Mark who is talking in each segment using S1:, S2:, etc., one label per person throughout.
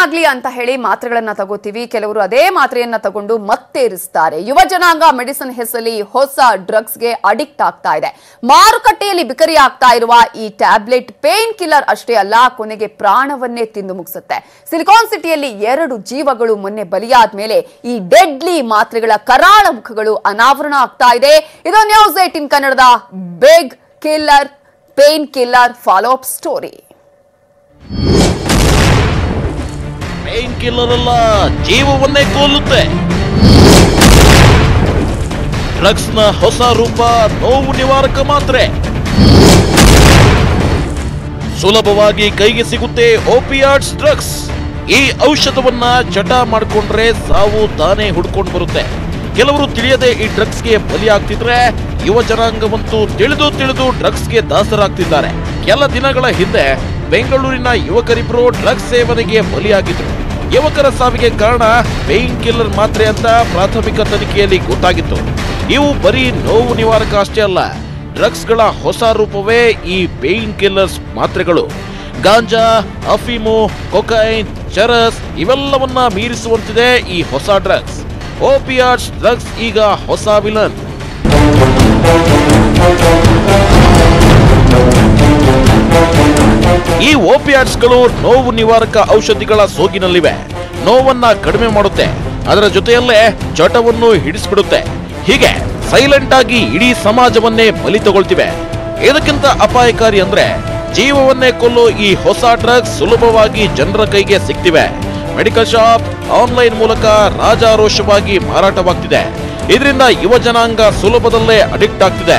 S1: ಆಗ್ಲಿ ಅಂತ ಹೇಳಿ ಮಾತ್ರೆಗಳನ್ನ ತಗೋತೀವಿ ಕೆಲವರು ಅದೇ ಮಾತ್ರೆಯನ್ನ ತಗೊಂಡು ಮತ್ತೇರಿಸ್ತಾರೆ ಯುವ ಜನಾಂಗ ಮೆಡಿಸಿನ್ ಹೆಸರಲ್ಲಿ ಹೊಸ ಡ್ರಗ್ಸ್ಗೆ ಅಡಿಕ್ಟ್ ಆಗ್ತಾ ಇದೆ ಮಾರುಕಟ್ಟೆಯಲ್ಲಿ ಬಿಕರಿ ಆಗ್ತಾ ಇರುವ ಈ ಟ್ಯಾಬ್ಲೆಟ್ ಪೇನ್ ಕಿಲ್ಲರ್ ಅಷ್ಟೇ ಅಲ್ಲ ಕೊನೆಗೆ ಪ್ರಾಣವನ್ನೇ ತಿಂದು ಮುಗಿಸುತ್ತೆ ಸಿಲಿಕಾನ್ ಸಿಟಿಯಲ್ಲಿ ಎರಡು ಜೀವಗಳು ಮೊನ್ನೆ ಬಲಿಯಾದ ಮೇಲೆ ಈ ಡೆಡ್ಲಿ ಮಾತ್ರೆಗಳ ಕರಾಳ ಮುಖಗಳು ಅನಾವರಣ ಆಗ್ತಾ ಇದೆ ಇದು ನ್ಯೂಸ್ ಏಟಿನ್ ಕನ್ನಡದ big killer pain killer follow up story
S2: pain killer ಅಲ್ಲ ಜೀವವನ್ನೇ ಕೊಲ್ಲುತ್ತೆ ಡ್ರಗ್ಸ್ ನ ಹೊಸ ರೂಪ ನೋವು ನಿವಾರಕ ಮಾತ್ರೆ ಸುಲಭವಾಗಿ ಕೈಗೆ ಸಿಗುತ್ತೆ ಓಪಿಯಾಟ್ಸ್ ಡ್ರಗ್ಸ್ ಈ ಔಷಧವನ್ನ ಚಟ ಮಾಡ್ಕೊಂಡ್ರೆ ಸಾವು ತಾನೇ ಹುಡ್ಕೊಂಡು ಬರುತ್ತೆ ಕೆಲವರು ತಿಳಿಯದೆ ಈ ಡ್ರಗ್ಸ್ಗೆ ಬಲಿಯಾಗ್ತಿದ್ರೆ ಯುವ ಜನಾಂಗವಂತೂ ತಿಳಿದು ತಿಳಿದು ಡ್ರಗ್ಸ್ಗೆ ದಾಸರಾಗ್ತಿದ್ದಾರೆ ಕೆಲ ದಿನಗಳ ಹಿಂದೆ ಬೆಂಗಳೂರಿನ ಯುವಕರಿಬ್ಬರು ಡ್ರಗ್ಸ್ ಸೇವನೆಗೆ ಬಲಿಯಾಗಿದ್ರು ಯುವಕರ ಸಾವಿಗೆ ಕಾರಣ ಪೇನ್ ಕಿಲ್ಲರ್ ಮಾತ್ರೆ ಅಂತ ಪ್ರಾಥಮಿಕ ತನಿಖೆಯಲ್ಲಿ ಗೊತ್ತಾಗಿತ್ತು ಇವು ಬರೀ ನೋವು ನಿವಾರಕ ಅಷ್ಟೇ ಅಲ್ಲ ಡ್ರಗ್ಸ್ಗಳ ಹೊಸ ರೂಪವೇ ಈ ಪೇನ್ ಕಿಲ್ಲರ್ಸ್ ಮಾತ್ರೆಗಳು ಗಾಂಜಾ ಅಫೀಮು ಕೊಕೈನ್ ಚರಸ್ ಇವೆಲ್ಲವನ್ನ ಮೀರಿಸುವಂತಿದೆ ಈ ಹೊಸ ಡ್ರಗ್ಸ್ ಓಪಿಯಾಟ್ಸ್ ಡ್ರಗ್ಸ್ ಈಗ ಹೊಸ ವಿಲನ್ ಈ ಓಪಿಯಾಟ್ಸ್ಗಳು ನೋವು ನಿವಾರಕ ಔಷಧಿಗಳ ಸೋಗಿನಲ್ಲಿವೆ ನೋವನ್ನ ಕಡಿಮೆ ಮಾಡುತ್ತೆ ಅದರ ಜೊತೆಯಲ್ಲೇ ಚಟವನ್ನು ಹಿಡಿಸ್ಬಿಡುತ್ತೆ ಹೀಗೆ ಸೈಲೆಂಟ್ ಆಗಿ ಇಡೀ ಸಮಾಜವನ್ನೇ ಬಲಿ ತಗೊಳ್ತಿವೆ ಇದಕ್ಕಿಂತ ಅಪಾಯಕಾರಿ ಅಂದ್ರೆ ಜೀವವನ್ನೇ ಕೊಲ್ಲೋ ಈ ಹೊಸ ಡ್ರಗ್ಸ್ ಸುಲಭವಾಗಿ ಜನರ ಕೈಗೆ ಸಿಗ್ತಿವೆ ಮೆಡಿಕಲ್ ಶಾಪ್ ಆನ್ಲೈನ್ ಮೂಲಕ ರಾಜಾರೋಷವಾಗಿ ಮಾರಾಟವಾಗ್ತಿದೆ ಇದರಿಂದ ಯುವ ಜನಾಂಗ ಸುಲಭದಲ್ಲೇ ಅಡಿಕ್ಟ್ ಆಗ್ತಿದೆ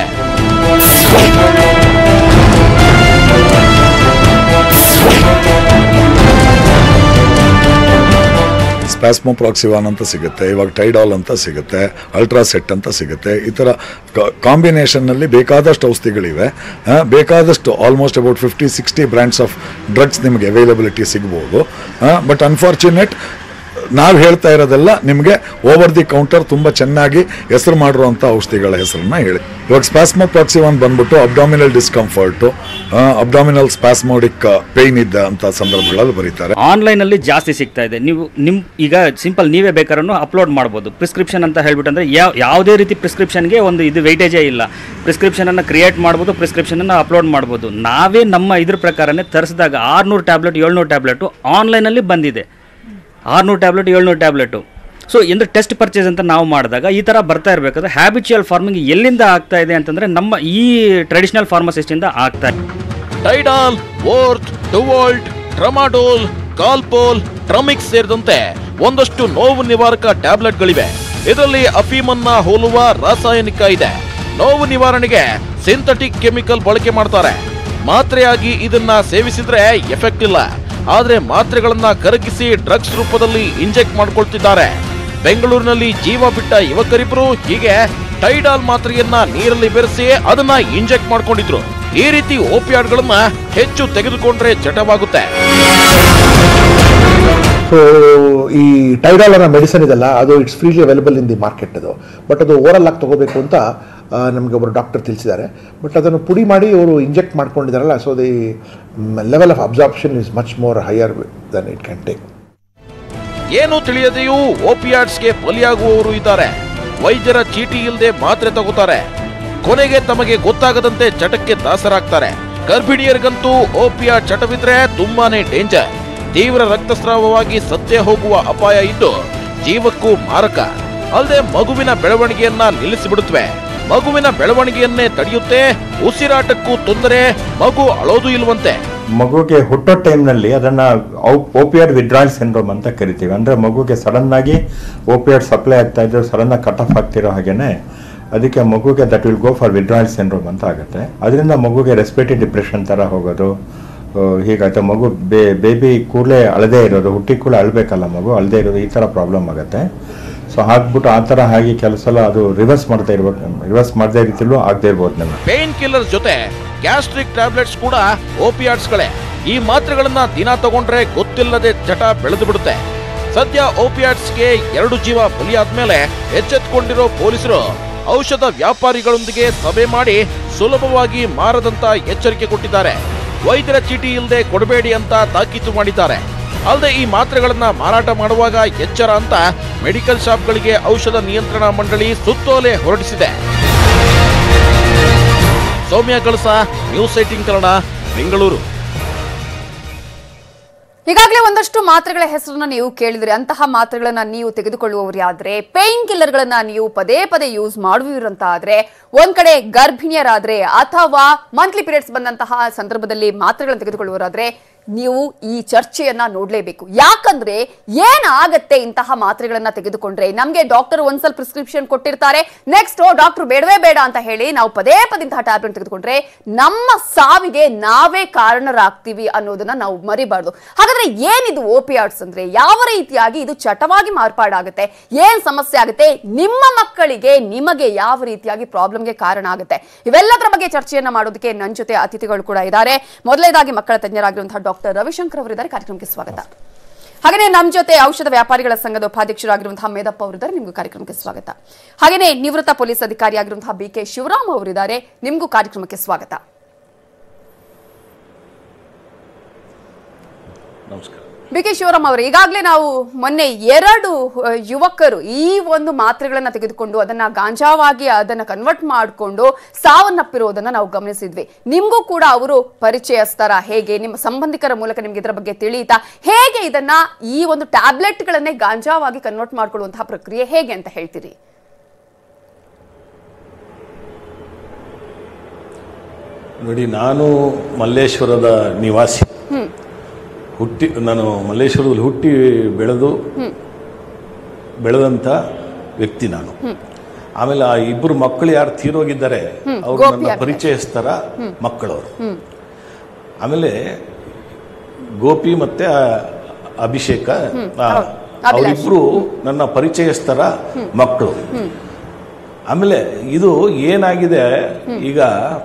S3: ಸ್ಪ್ಯಾಸ್ಮೋಪ್ರಾಕ್ಸಿವಾನ್ ಅಂತ ಸಿಗುತ್ತೆ ಇವಾಗ ಟೈಡಾಲ್ ಅಂತ ಸಿಗುತ್ತೆ ಅಲ್ಟ್ರಾಸೆಟ್ ಅಂತ ಸಿಗುತ್ತೆ ಈ ಥರ ಕಾಂಬಿನೇಷನ್ನಲ್ಲಿ ಬೇಕಾದಷ್ಟು ಔಷಧಿಗಳಿವೆ ಆ, ಬೇಕಾದಷ್ಟು almost about fifty sixty brands of drugs ನಿಮಗೆ ಅವೈಲಬಿಲಿಟಿ ಸಿಗ್ಬೋದು ಬಟ್ ಅನ್ಫಾರ್ಚುನೇಟ್ ನಾವು ಹೇಳ್ತಾ ಇರೋದೆಲ್ಲ ನಿಮಗೆ ಓವರ್ ದಿ ಕೌಂಟರ್ ತುಂಬ ಚೆನ್ನಾಗಿ ಹೆಸರು ಮಾಡಿರುವಂಥ ಔಷಧಿಗಳ ಹೆಸರನ್ನ ಹೇಳಿ ಇವಾಗ ಸ್ಪ್ಯಾಸ್ಮೋಪ್ರಾಕ್ಸಿವಾನ್ ಬಂದ್ಬಿಟ್ಟು abdominal discomfort abdominal spasmodic pain ಇದ್ದ ಅಂತ ಸಂದರ್ಭಗಳಲ್ಲಿ ಬರೀತಾರೆ
S4: ಆನ್ಲೈನ್ ಅಲ್ಲಿ ಜಾಸ್ತಿ ಸಿಗ್ತಾ ಇದೆ ನೀವು ನಿಮ್ ಈಗ ಸಿಂಪಲ್ ನೀವೇ ಬೇಕಾದ್ರೂ ಅಪ್ಲೋಡ್ ಮಾಡ್ಬೋದು ಪ್ರಿಸ್ಕ್ರಿಪ್ಷನ್ ಅಂತ ಹೇಳ್ಬಿಟ್ಟು ಅಂದ್ರೆ ಯಾವ ಯಾವುದೇ ರೀತಿ ಪ್ರಿಸ್ಕ್ರಿಪ್ಷನ್ಗೆ ಒಂದು ಇದು ವೆಯ್ಟೇಜೇ ಇಲ್ಲ ಪ್ರಿಸ್ಕ್ರಿಪ್ಷನ್ ಅನ್ನ ಕ್ರಿಯೇಟ್ ಮಾಡ್ಬೋದು ಪ್ರಿಸ್ಕ್ರಿಪ್ಷನ್ ಅನ್ನ ಅಪ್ಲೋಡ್ ಮಾಡ್ಬೋದು ನಾವೇ ನಮ್ಮ ಇದ್ರ ಪ್ರಕಾರನೇ ತರಿಸಿದಾಗ ಆರ್ನೂರು ಟ್ಯಾಬ್ಲೆಟ್ ಏಳ್ನೂರು ಟ್ಯಾಬ್ಲೆಟು ಆನ್ಲೈನಲ್ಲಿ ಬಂದಿದೆ ಆರ್ನೂರು ಟ್ಯಾಬ್ಲೆಟ್ ಏಳ್ನೂರು ಟ್ಯಾಬ್ಲೆಟು ಸೊ ಎಂದು ಟೆಸ್ಟ್ ಪರ್ಚೇಸ್ ಅಂತ ನಾವು ಮಾಡಿದಾಗ ಈ ಥರ ಬರ್ತಾ ಇರಬೇಕಾದ್ರೆ ಹ್ಯಾಬಿಚುಯಲ್ ಫಾರ್ಮಿಂಗ್ ಎಲ್ಲಿಂದ ಆಗ್ತಾ ಇದೆ ಅಂತಂದರೆ ನಮ್ಮ ಈ ಟ್ರೆಡಿಷನಲ್ ಫಾರ್ಮಸಿಸ್ಟಿಂದ ಆಗ್ತಾ ಇದೆ
S2: ಟೈಡಾಲ್ ವೋರ್ಟ್ ಡುವೋಲ್ಟ್ ಟ್ರಮಾಡೋಲ್ ಕಾಲ್ಪೋಲ್ ಟ್ರಮಿಕ್ಸ್ ಸೇರಿದಂತೆ ಒಂದಷ್ಟು ನೋವು ನಿವಾರಕ ಟ್ಯಾಬ್ಲೆಟ್ಗಳಿವೆ ಇದರಲ್ಲಿ ಅಫೀಮನ್ನ ಹೋಲುವ ರಾಸಾಯನಿಕ ಇದೆ ನೋವು ನಿವಾರಣೆಗೆ ಸಿಂಥೆಟಿಕ್ ಕೆಮಿಕಲ್ ಬಳಕೆ ಮಾಡ್ತಾರೆ ಮಾತ್ರೆಯಾಗಿ ಇದನ್ನ ಸೇವಿಸಿದ್ರೆ ಎಫೆಕ್ಟ್ ಇಲ್ಲ ಆದ್ರೆ ಮಾತ್ರೆಗಳನ್ನ ಕರಗಿಸಿ ಡ್ರಗ್ಸ್ ರೂಪದಲ್ಲಿ ಇಂಜೆಕ್ಟ್ ಮಾಡ್ಕೊಳ್ತಿದ್ದಾರೆ ಬೆಂಗಳೂರಿನಲ್ಲಿ ಜೀವ ಬಿಟ್ಟ ಯುವಕರಿಬ್ಬರು ಹೀಗೆ ಟೈಡಾಲ್ ಮಾತ್ರೆಯನ್ನ ನೀರಲ್ಲಿ ಬೆರೆಸಿ ಅದನ್ನ ಇಂಜೆಕ್ಟ್ ಮಾಡ್ಕೊಂಡಿದ್ರು ಈ ರೀತಿ ಓಪಿಯಾಡ್ಗಳನ್ನ ಹೆಚ್ಚು ತೆಗೆದುಕೊಂಡ್ರೆ ಚಟವಾಗುತ್ತೆ
S5: ಸೊ ಈ ಟೈಡಾಲ್ ಅನ್ನೋ ಮೆಡಿಸನ್ ಇದೆಲ್ಲ ಅದು it's freely available in the market ಅದು ಬಟ್ ಅದು ಓರಲ್ ಆಗಿ ತಗೋಬೇಕು ಅಂತ ನಮಗೆ ಒಬ್ಬರು ಡಾಕ್ಟರ್ ತಿಳಿಸಿದ್ದಾರೆ ಬಟ್ ಅದನ್ನು ಪುಡಿ ಮಾಡಿ ಅವರು ಇಂಜೆಕ್ಟ್ ಮಾಡ್ಕೊಂಡಿದ್ದಾರಲ್ಲ so the level of absorption is much more higher than it can take
S2: ಏನು ತಿಳಿಯದೆಯೂ ಓಪಿಯಾಟ್ಸ್ಗೆ ಬಲಿಯಾಗುವವರು ಇದ್ದಾರೆ ವೈದ್ಯರ ಚೀಟಿ ಇಲ್ಲದೆ ಮಾತ್ರೆ ತಗೋತಾರೆ ಕೊನೆಗೆ ತಮಗೆ ಗೊತ್ತಾಗದಂತೆ ಚಟಕ್ಕೆ ದಾಸರಾಗ್ತಾರೆ ಗರ್ಭಿಣಿಯರಿಗಂತೂ ಓಪಿಯಾ ಚಟವಿದ್ರೆ ತುಂಬಾನೇ ಡೇಂಜರ್ ತೀವ್ರ ರಕ್ತಸ್ರಾವವಾಗಿ ಸತ್ತೇ ಹೋಗುವ ಅಪಾಯ ಇದ್ದು ಜೀವಕ್ಕೂ ಮಾರಕ ಅಲ್ಲದೆ ಮಗುವಿನ ಬೆಳವಣಿಗೆಯನ್ನ ನಿಲ್ಲಿಸಿಬಿಡುತ್ತವೆ ಮಗುವಿನ ಬೆಳವಣಿಗೆಯನ್ನೇ ತಡೆಯುತ್ತೆ ಉಸಿರಾಟಕ್ಕೂ ತೊಂದರೆ ಮಗು ಅಳೋದು ಇಲ್ವಂತೆ
S6: ಮಗುಗೆ ಹುಟ್ಟೋ ಟೈಮ್ನಲ್ಲಿ ಅದನ್ನ ಓಪಿಯಡ್ ವಿಡ್ರಾಯಲ್ ಸಿಂಡ್ರೋಮ್ ಅಂತ ಕರಿತೀವಿ ಅಂದ್ರೆ ಮಗುಗೆ ಸಡನ್ ಆಗಿ ಓಪಿಯಡ್ ಸಪ್ಲೈ ಆಗ್ತಾ ಇದ್ರೆ ಸಡನ್ ಆಗಿ ಕಟ್ ಆಫ್ ಆಗ್ತಿರೋ ಹಾಗೇನೆ ಅದಕ್ಕೆ ಮಗುಗೆ that will go for withdrawal syndrome ಅಂತ ಆಗುತ್ತೆ ಅದರಿಂದ ಮಗುಗೆ ರೆಸ್ಪಿರೇಟರಿ ಡಿಪ್ರೆಷನ್ ತರ ಹೋಗೋದು ಆ, ಹೀಗಾಗುತ್ತೆ ಮಗು ಬೇ ಬೇಬಿ ಕೂಡಲೇ ಅಳದೇ ಇರೋದು ಹುಟ್ಟಿ ಕೂಡ ಅಳ್ಬೇಕಲ್ಲ ಮಗು ಅಳದೇ ಇರೋದು ಈ ಥರ ಪ್ರಾಬ್ಲಮ್ ಆಗುತ್ತೆ ಸೊ ಹಾಕ್ಬಿಟ್ಟು ಆ ಥರ ಹಾಗೆ ಕೆಲವು ಸಲ ಅದು ರಿವರ್ಸ್ ಮಾಡ್ತಾ ಇರ್ಬೇಕು ರಿವರ್ಸ್ ಮಾಡದೇ ರೀತಿಲೂ ಆಗದೆ ಇರ್ಬೋದು ನಮಗೆ
S2: ಪೇನ್ ಕಿಲ್ಲರ್ ಜೊತೆ ಗ್ಯಾಸ್ಟ್ರಿಕ್ ಟ್ಯಾಬ್ಲೆಟ್ಸ್ ಕೂಡ ಓಪಿಯಾಟ್ಸ್ಗಳೇ ಈ ಮಾತ್ರೆಗಳನ್ನ ದಿನ ತಗೊಂಡ್ರೆ ಗೊತ್ತಿಲ್ಲದೆ ಚಟ ಬೆಳೆದು ಬಿಡುತ್ತೆ ಸದ್ಯ ಓಪಿಯಾಟ್ಸ್ಗೆ ಎರಡು ಜೀವ ಬಲಿಯಾದ್ಮೇಲೆ ಎಚ್ಚೆತ್ಕೊಂಡಿರೋ ಪೊಲೀಸರು ಔಷಧ ವ್ಯಾಪಾರಿಗಳೊಂದಿಗೆ ಸಭೆ ಮಾಡಿ ಸುಲಭವಾಗಿ ಮಾರದಂತ ಎಚ್ಚರಿಕೆ ಕೊಟ್ಟಿದ್ದಾರೆ ವೈದ್ಯರ ಚೀಟಿ ಇಲ್ಲದೆ ಕೊಡಬೇಡಿ ಅಂತ ತಾಕೀತು ಮಾಡಿದ್ದಾರೆ ಅಲ್ಲದೆ ಈ ಮಾತ್ರೆಗಳನ್ನ ಮಾರಾಟ ಮಾಡುವಾಗ ಎಚ್ಚರ ಅಂತ ಮೆಡಿಕಲ್ ಶಾಪ್ಗಳಿಗೆ ಔಷಧ ನಿಯಂತ್ರಣ ಮಂಡಳಿ ಸುತ್ತೋಲೆ ಹೊರಡಿಸಿದೆ ಸೌಮ್ಯ ಕಳಸ ನ್ಯೂಸ್ ಏಟಿನ್ ಕನ್ನಡ ಬೆಂಗಳೂರು
S1: ಈಗಾಗಲೇ ಒಂದಷ್ಟು ಮಾತ್ರೆಗಳ ಹೆಸರನ್ನ ನೀವು ಕೇಳಿದ್ರಿ ಅಂತಹ ಮಾತ್ರೆಗಳನ್ನ ನೀವು ತೆಗೆದುಕೊಳ್ಳುವವರೇ ಆದ್ರೆ ಪೇನ್ ಕಿಲ್ಲರ್ಗಳನ್ನ ನೀವು ಪದೇ ಪದೇ ಯೂಸ್ ಮಾಡುವಿರಂತ ಆದ್ರೆ ಒಂದ್ ಕಡೆ ಗರ್ಭಿಣಿಯರಾದ್ರೆ ಅಥವಾ ಮಂತ್ಲಿ ಪೀರಿಯಡ್ಸ್ ಬಂದಂತಹ ಸಂದರ್ಭದಲ್ಲಿ ಮಾತ್ರೆಗಳನ್ನ ತೆಗೆದುಕೊಳ್ಳುವರಾದ್ರೆ ನೀವು ಈ ಚರ್ಚೆಯನ್ನ ನೋಡ್ಲೇಬೇಕು ಯಾಕಂದ್ರೆ ಏನಾಗತ್ತೆ ಇಂತಹ ಮಾತ್ರೆಗಳನ್ನ ತೆಗೆದುಕೊಂಡ್ರೆ ನಮ್ಗೆ ಡಾಕ್ಟರ್ ಒಂದ್ಸಲ ಪ್ರಿಸ್ಕ್ರಿಪ್ಷನ್ ಕೊಟ್ಟಿರ್ತಾರೆ ನೆಕ್ಸ್ಟ್ ಡಾಕ್ಟರ್ ಬೇಡವೇ ಬೇಡ ಅಂತ ಹೇಳಿ ನಾವು ಪದೇ ಪದೇ ಇಂತಹ ಟ್ಯಾಬ್ಲೆಟ್ ತೆಗೆದುಕೊಂಡ್ರೆ ನಮ್ಮ ಸಾವಿಗೆ ನಾವೇ ಕಾರಣರಾಗ್ತೀವಿ ಅನ್ನೋದನ್ನ ನಾವು ಮರಿಬಾರ್ದು ಹಾಗಾದ್ರೆ ಏನಿದು ಓಪಿಯಾಡ್ಸ್ ಅಂದ್ರೆ ಯಾವ ರೀತಿಯಾಗಿ ಇದು ಚಟವಾಗಿ ಮಾರ್ಪಾಡಾಗುತ್ತೆ ಏನ್ ಸಮಸ್ಯೆ ಆಗುತ್ತೆ ನಿಮ್ಮ ಮಕ್ಕಳಿಗೆ ನಿಮಗೆ ಯಾವ ರೀತಿಯಾಗಿ ಪ್ರಾಬ್ಲಮ್ಗೆ ಕಾರಣ ಆಗುತ್ತೆ ಇವೆಲ್ಲದರ ಬಗ್ಗೆ ಚರ್ಚೆಯನ್ನ ಮಾಡೋದಕ್ಕೆ ನನ್ನ ಜೊತೆ ಅತಿಥಿಗಳು ಕೂಡ ಇದ್ದಾರೆ ಮೊದಲನೇದಾಗಿ ಮಕ್ಕಳ ತಜ್ಞರಾಗಿರುವಂತಹ ಡಾಕ್ಟರ್ ರವಿಶಂಕರ್ ಅವರಿದ್ದಾರೆ ಕಾರ್ಯಕ್ರಮಕ್ಕೆ ಸ್ವಾಗತ ಹಾಗೆಯೇ ನಮ್ಮ ಜೊತೆ ಔಷಧ ವ್ಯಾಪಾರಿಗಳ ಸಂಘದ ಉಪಾಧ್ಯಕ್ಷರಾಗಿರುವಂತಹ ಮೇದಪ್ಪ ಅವರಿದ್ದಾರೆ ನಿಮಗೂ ಕಾರ್ಯಕ್ರಮಕ್ಕೆ ಸ್ವಾಗತ ಹಾಗೆಯೇ ನಿವೃತ್ತ ಪೊಲೀಸ್ ಅಧಿಕಾರಿಯಾಗಿರುವಂತಹ ಬಿ ಕೆ ಶಿವರಾಮ್ ಅವರಿದ್ದಾರೆ ನಿಮಗೂ ಕಾರ್ಯಕ್ರಮಕ್ಕೆ ಸ್ವಾಗತ
S2: ನಮಸ್ಕಾರ
S1: ಬಿ ಕೆ ಶಿವರಾಮ್ ಅವರು ಈಗಾಗಲೇ ನಾವು ಮೊನ್ನೆ ಎರಡು ಅ, ಯುವಕರು ಈ ಒಂದು ಮಾತ್ರೆಗಳನ್ನ ತೆಗೆದುಕೊಂಡು ಅದನ್ನ ಗಾಂಜಾವಾಗಿ ಅದನ್ನ ಕನ್ವರ್ಟ್ ಮಾಡಿಕೊಂಡು ಸಾವನ್ನಪ್ಪಿರೋದನ್ನ ನಾವು ಗಮನಿಸಿದ್ವಿ ನಿಮ್ಗೂ ಕೂಡ ಅವರು ಪರಿಚಯಸ್ತರ ಹೇಗೆ ನಿಮ್ಮ ಸಂಬಂಧಿಕರ ಮೂಲಕ ನಿಮ್ಗೆ ಇದರ ಬಗ್ಗೆ ತಿಳಿಯಿತಾ ಹೇಗೆ ಇದನ್ನ ಈ ಒಂದು ಟ್ಯಾಬ್ಲೆಟ್ಗಳನ್ನೇ ಗಾಂಜಾವಾಗಿ ಕನ್ವರ್ಟ್ ಮಾಡ್ಕೊಳ್ಳುವಂತಹ ಪ್ರಕ್ರಿಯೆ ಹೇಗೆ ಅಂತ ಹೇಳ್ತೀರಿ
S7: ನೋಡಿ ನಾನು ಮಲ್ಲೇಶ್ವರದ ನಿವಾಸಿ ಹುಟ್ಟಿ ನಾನು ಮಲ್ಲೇಶ್ವರದಲ್ಲಿ ಹುಟ್ಟಿ ಬೆಳೆದು ಬೆಳೆದಂಥ ವ್ಯಕ್ತಿ ನಾನು ಆಮೇಲೆ ಆ ಇಬ್ಬರು ಮಕ್ಕಳು ಯಾರು ತೀರೋಗಿದ್ದಾರೆ ಅವ್ರು
S1: ಗೋಪಿ
S7: ನನ್ನ
S1: ಆಗ್ತಾರೆ.
S7: ಪರಿಚಯಸ್ಥರ ಮಕ್ಕಳವರು ಆಮೇಲೆ ಗೋಪಿ ಮತ್ತೆ ಆ ಅಭಿಷೇಕ ಆ,
S1: ಹೌದು. ಅಭಿಲಾಷ್.
S7: ಅವರಿಬ್ರು ನನ್ನ ಪರಿಚಯಸ್ಥರ ಮಕ್ಕಳು ಆಮೇಲೆ ಇದು ಏನಾಗಿದೆ ಈಗ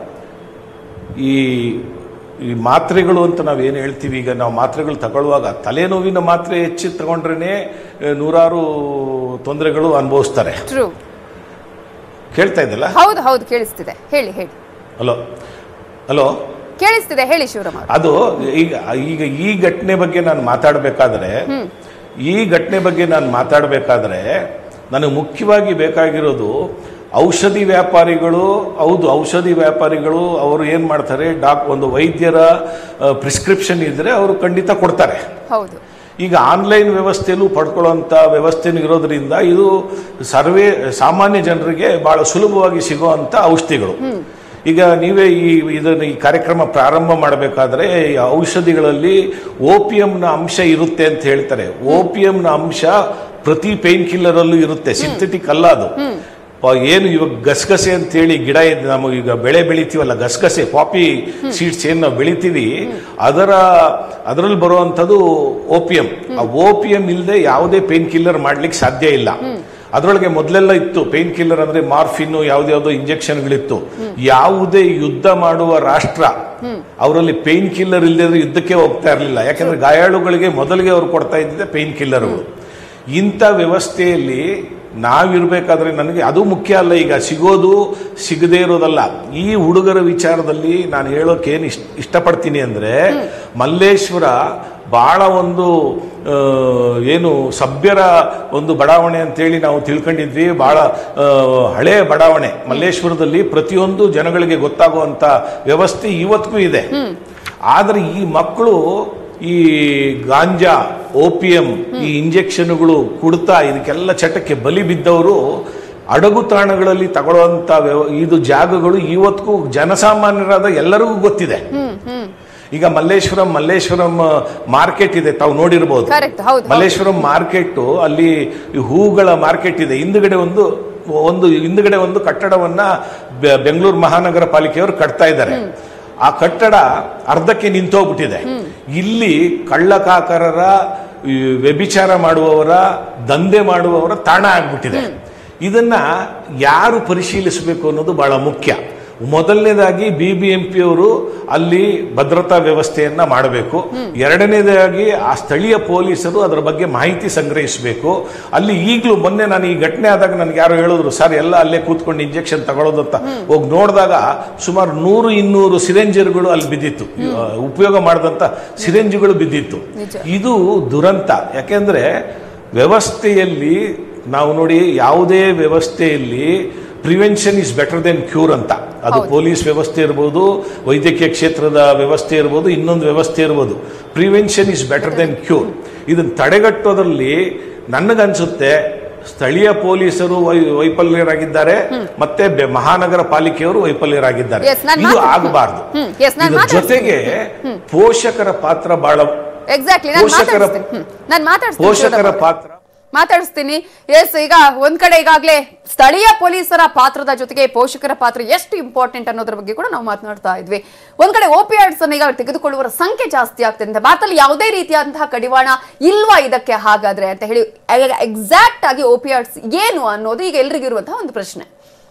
S7: ಈ ಈ ಮಾತ್ರೆಗಳು ಅಂತ ನಾವೇನು ಹೇಳ್ತೀವಿ ಈಗ ನಾವು ಮಾತ್ರೆಗಳು ತಗೊಳ್ಳುವಾಗ ತಲೆನೋವಿನ ಮಾತ್ರೆ ಹೆಚ್ಚು ತಗೊಂಡ್ರೇ ನೂರಾರು ತೊಂದರೆಗಳು ಅನುಭವಿಸ್ತಾರೆ
S1: ಟ್ರೂ
S7: ಕೇಳ್ತಾ ಇದ್ದಲ್ಲ
S1: ಹೌದು ಹೌದು ಕೇಳಿಸ್ತಿದೆ ಹೇಳಿ ಹೇಳಿ
S7: ಹಲೋ ಹಲೋ
S1: ಕೇಳಿಸ್ತಿದೆ ಹೇಳಿ ಶಿವರಾಮ್ ಅವರು
S7: ಅದು ಈಗ ಈಗ ಈ ಘಟನೆ ಬಗ್ಗೆ ನಾನು ಮಾತಾಡಬೇಕಾದ್ರೆ ಈ ಘಟನೆ ಬಗ್ಗೆ ನಾನು ಮಾತಾಡಬೇಕಾದ್ರೆ ನನಗೆ ಮುಖ್ಯವಾಗಿ ಬೇಕಾಗಿರೋದು ಔಷಧಿ ವ್ಯಾಪಾರಿಗಳು ಹೌದು ಔಷಧಿ ವ್ಯಾಪಾರಿಗಳು ಅವರು ಏನು ಮಾಡ್ತಾರೆ ಡಾಕ್ ಒಂದು ವೈದ್ಯರ ಪ್ರಿಸ್ಕ್ರಿಪ್ಷನ್ ಇದ್ದರೆ ಅವರು ಖಂಡಿತ ಕೊಡ್ತಾರೆ
S1: ಹೌದು
S7: ಈಗ ಆನ್ಲೈನ್ ವ್ಯವಸ್ಥೆಯಲ್ಲೂ ಪಡ್ಕೊಳ್ಳೋಂಥ ವ್ಯವಸ್ಥೆನೂ ಇರೋದ್ರಿಂದ ಇದು ಸರ್ವೇ ಸಾಮಾನ್ಯ ಜನರಿಗೆ ಬಹಳ ಸುಲಭವಾಗಿ ಸಿಗುವಂಥ ಔಷಧಿಗಳು ಈಗ ನೀವೇ ಈ ಇದನ್ನು ಈ ಕಾರ್ಯಕ್ರಮ ಪ್ರಾರಂಭ ಮಾಡಬೇಕಾದ್ರೆ ಈ ಔಷಧಿಗಳಲ್ಲಿ ಓಪಿಯಂನ ಅಂಶ ಇರುತ್ತೆ ಅಂತ ಹೇಳ್ತಾರೆ ಓಪಿಯಂನ ಅಂಶ ಪ್ರತಿ ಪೇನ್ ಕಿಲ್ಲರಲ್ಲೂ ಇರುತ್ತೆ ಸಿಂಥೆಟಿಕ್ ಅಲ್ಲ ಅದು ಪ- ಏನು ಇವಾಗ ಗಸಗಸೆ ಅಂತೇಳಿ ಗಿಡ ಇದೆ ನಾವು ಈಗ ಬೆಳೆ ಬೆಳಿತೀವಲ್ಲ ಗಸಗಸೆ ಪಾಪಿ ಸೀಡ್ಸ್ ಏನು ನಾವು ಬೆಳಿತೀವಿ ಅದರ ಅದರಲ್ಲಿ ಬರುವಂಥದ್ದು ಓಪಿಯಂ ಆ ಓಪಿಯಂ ಇಲ್ಲದೆ ಯಾವುದೇ ಪೇನ್ ಕಿಲ್ಲರ್ ಮಾಡ್ಲಿಕ್ಕೆ ಸಾಧ್ಯ ಇಲ್ಲ ಅದರೊಳಗೆ ಮೊದಲೆಲ್ಲ ಇತ್ತು ಪೇನ್ ಕಿಲ್ಲರ್ ಅಂದ್ರೆ ಮಾರ್ಫಿನ್ ಯಾವ್ದ್ಯಾವ್ದೋ ಇಂಜೆಕ್ಷನ್ಗಳಿತ್ತು ಯಾವುದೇ ಯುದ್ಧ ಮಾಡುವ ರಾಷ್ಟ್ರ ಅವರಲ್ಲಿ ಪೇನ್ ಕಿಲ್ಲರ್ ಇಲ್ಲದೆ ಯುದ್ಧಕ್ಕೆ ಹೋಗ್ತಾ ಇರಲಿಲ್ಲ ಯಾಕಂದ್ರೆ ಗಾಯಾಳುಗಳಿಗೆ ಮೊದಲಿಗೆ ಅವ್ರು ಕೊಡ್ತಾ ಇದ್ದಿದ್ದೆ ಪೇನ್ ಕಿಲ್ಲರ್ಗಳು ಇಂಥ ವ್ಯವಸ್ಥೆಯಲ್ಲಿ ನಾವಿರ್ಬೇಕಾದ್ರೆ ನನಗೆ ಅದು ಮುಖ್ಯ ಅಲ್ಲ ಈಗ ಸಿಗೋದು ಸಿಗದೇ ಇರೋದಲ್ಲ ಈ ಹುಡುಗರ ವಿಚಾರದಲ್ಲಿ ನಾನು ಹೇಳೋಕೆ ಏನು ಇಷ್ಟ ಇಷ್ಟಪಡ್ತೀನಿ ಅಂದರೆ ಮಲ್ಲೇಶ್ವರ ಬಹಳ ಒಂದು ಆ, ಏನು ಸಭ್ಯರ ಒಂದು ಬಡಾವಣೆ ಅಂತೇಳಿ ನಾವು ತಿಳ್ಕೊಂಡಿದ್ವಿ ಬಹಳ ಆ, ಹಳೆಯ ಬಡಾವಣೆ ಮಲ್ಲೇಶ್ವರದಲ್ಲಿ ಪ್ರತಿಯೊಂದು ಜನಗಳಿಗೆ ಗೊತ್ತಾಗುವಂಥ ವ್ಯವಸ್ಥೆ ಇವತ್ತಿಗೂ ಇದೆ ಆದರೆ ಈ ಮಕ್ಕಳು ಈ ಗಾಂಜಾ ಓಪಿಯಂ ಈ ಇಂಜೆಕ್ಷನ್ಗಳು ಕುಡ್ತಾ ಇದಕ್ಕೆಲ್ಲ ಚಟಕ್ಕೆ ಬಲಿ ಬಿದ್ದವರು ಅಡಗು ತಾಣಗಳಲ್ಲಿ ತಗೊಳ್ಳುವಂತ ವ್ಯವ ಇದು ಜಾಗಗಳು ಇವತ್ತಿಗೂ ಜನಸಾಮಾನ್ಯರಾದ ಎಲ್ಲರಿಗೂ ಗೊತ್ತಿದೆ ಈಗ ಮಲ್ಲೇಶ್ವರಂ ಮಲ್ಲೇಶ್ವರಂ ಮಾರ್ಕೆಟ್ ಇದೆ ತಾವು ನೋಡಿರ್ಬೋದು
S1: Correct, ಹೌದು, ಹೌದು.
S7: ಮಲ್ಲೇಶ್ವರಂ ಮಾರ್ಕೆಟ್ ಅಲ್ಲಿ ಈ ಹೂಗಳ ಮಾರ್ಕೆಟ್ ಇದೆ ಹಿಂದ್ಗಡೆ ಒಂದು ಒಂದು ಹಿಂದ್ಗಡೆ ಒಂದು ಕಟ್ಟಡವನ್ನ ಬೆ- ಬೆಂಗಳೂರು ಮಹಾನಗರ ಪಾಲಿಕೆಯವರು ಕಟ್ತಾ ಇದ್ದಾರೆ ಆ ಕಟ್ಟಡ ಅರ್ಧಕ್ಕೆ ನಿಂತೋಗ್ಬಿಟ್ಟಿದೆ ಇಲ್ಲಿ ಕಳ್ಳಕಾಕರರ ಈ ವ್ಯಭಿಚಾರ ಮಾಡುವವರ ದಂಧೆ ಮಾಡುವವರ ತಾಣ ಆಗ್ಬಿಟ್ಟಿದೆ ಇದನ್ನ ಯಾರು ಪರಿಶೀಲಿಸಬೇಕು ಅನ್ನೋದು ಬಹಳ ಮುಖ್ಯ ಮೊದಲನೇದಾಗಿ ಬಿ ಬಿ ಎಂ ಪಿ ಅವರು ಅಲ್ಲಿ ಭದ್ರತಾ ವ್ಯವಸ್ಥೆಯನ್ನ ಮಾಡಬೇಕು ಎರಡನೇದಾಗಿ ಆ ಸ್ಥಳೀಯ ಪೊಲೀಸರು ಅದರ ಬಗ್ಗೆ ಮಾಹಿತಿ ಸಂಗ್ರಹಿಸಬೇಕು ಅಲ್ಲಿ ಈಗಲೂ ಮೊನ್ನೆ ನಾನು ಈ ಘಟನೆ ಆದಾಗ ನನಗೆ ಯಾರೋ ಹೇಳಿದ್ರು ಸರ್ ಎಲ್ಲ ಅಲ್ಲೇ ಕೂತ್ಕೊಂಡು ಇಂಜೆಕ್ಷನ್ ತಗೊಳ್ಳೋದು ಅಂತ ಹೋಗಿ ನೋಡಿದಾಗ ಸುಮಾರು ನೂರು ಇನ್ನೂರು ಸಿರೆಂಜರ್ಗಳು ಅಲ್ಲಿ ಬಿದ್ದಿತ್ತು ಆ, ಉಪಯೋಗ ಮಾಡಿದಂತ ಸಿರೆಂಜ್ಗಳು ಬಿದ್ದಿತ್ತು ಇದು ದುರಂತ ಯಾಕೆಂದ್ರೆ ವ್ಯವಸ್ಥೆಯಲ್ಲಿ ನಾವು ನೋಡಿ ಯಾವುದೇ ವ್ಯವಸ್ಥೆಯಲ್ಲಿ prevention is better than cure ಅಂತ ಅದು ಪೊಲೀಸ್ ವ್ಯವಸ್ಥೆ ಇರ್ಬೋದು ವೈದ್ಯಕೀಯ ಕ್ಷೇತ್ರದ ವ್ಯವಸ್ಥೆ ಇರ್ಬೋದು ಇನ್ನೊಂದು ವ್ಯವಸ್ಥೆ ಇರ್ಬೋದು prevention is better than cure ಇದನ್ನು ತಡೆಗಟ್ಟೋದ್ರಲ್ಲಿ ನನಗನ್ಸುತ್ತೆ ಸ್ಥಳೀಯ ಪೊಲೀಸರು ವೈ- ವೈಫಲ್ಯರಾಗಿದ್ದಾರೆ ಮತ್ತೆ ಬೆ- ಮಹಾನಗರ ಪಾಲಿಕೆಯವರು ವೈಫಲ್ಯರಾಗಿದ್ದಾರೆ
S1: Yes, ನಾನ್
S7: ಇದು
S1: ಮಾತಾಡ್ತೀನಿ.
S7: ಆಗಬಾರ್ದು
S1: ಹ್ಮ್, yes, ನಾನ್
S7: ಇದ್ರ
S1: ಮಾತಾಡ್ತೀನಿ.
S7: ಜೊತೆಗೆ ಪೋಷಕರ ಪಾತ್ರ ಬಹಳ
S1: ಎಕ್ಸಾಕ್ಟ್ಲಿ ನಾನು
S7: ಪೋಷಕರ
S1: ಮಾತಾಡಿಸ್ತೀನಿ ನಾನು ಮಾತಾಡ್ತೀನಿ
S7: ಪೋಷಕರ
S1: ಶಿವರಾಮ್ ಅವ್ರೆ.
S7: ಪಾತ್ರ
S1: ಮಾತಾಡಿಸ್ತೀನಿ ಎಸ್ ಈಗ ಒಂದ್ ಕಡೆ ಈಗಾಗಲೇ ಸ್ಥಳೀಯ ಪೊಲೀಸರ ಪಾತ್ರದ ಜೊತೆಗೆ ಪೋಷಕರ ಪಾತ್ರ ಎಷ್ಟು ಇಂಪಾರ್ಟೆಂಟ್ ಅನ್ನೋದ್ರ ಬಗ್ಗೆ ಕೂಡ ನಾವು ಮಾತನಾಡ್ತಾ ಇದ್ವಿ ಒಂದ್ ಕಡೆ ಓಪಿಯಾಡ್ಸ್ ಅನ್ನ ಈಗ ತೆಗೆದುಕೊಳ್ಳುವರ ಸಂಖ್ಯೆ ಜಾಸ್ತಿ ಆಗ್ತಿದೆ ಅಂತ ಭಾರತದಲ್ಲಿ ಯಾವುದೇ ರೀತಿಯಾದಂತಹ ಕಡಿವಾಣ ಇಲ್ವಾ ಇದಕ್ಕೆ ಹಾಗಾದ್ರೆ ಅಂತ ಹೇಳಿ ಎಕ್ಸಾಕ್ಟ್ ಆಗಿ ಓಪಿಯಾಡ್ಸ್ ಏನು ಅನ್ನೋದು ಈಗ ಎಲ್ರಿಗೂ ಇರುವಂತಹ ಒಂದು ಪ್ರಶ್ನೆ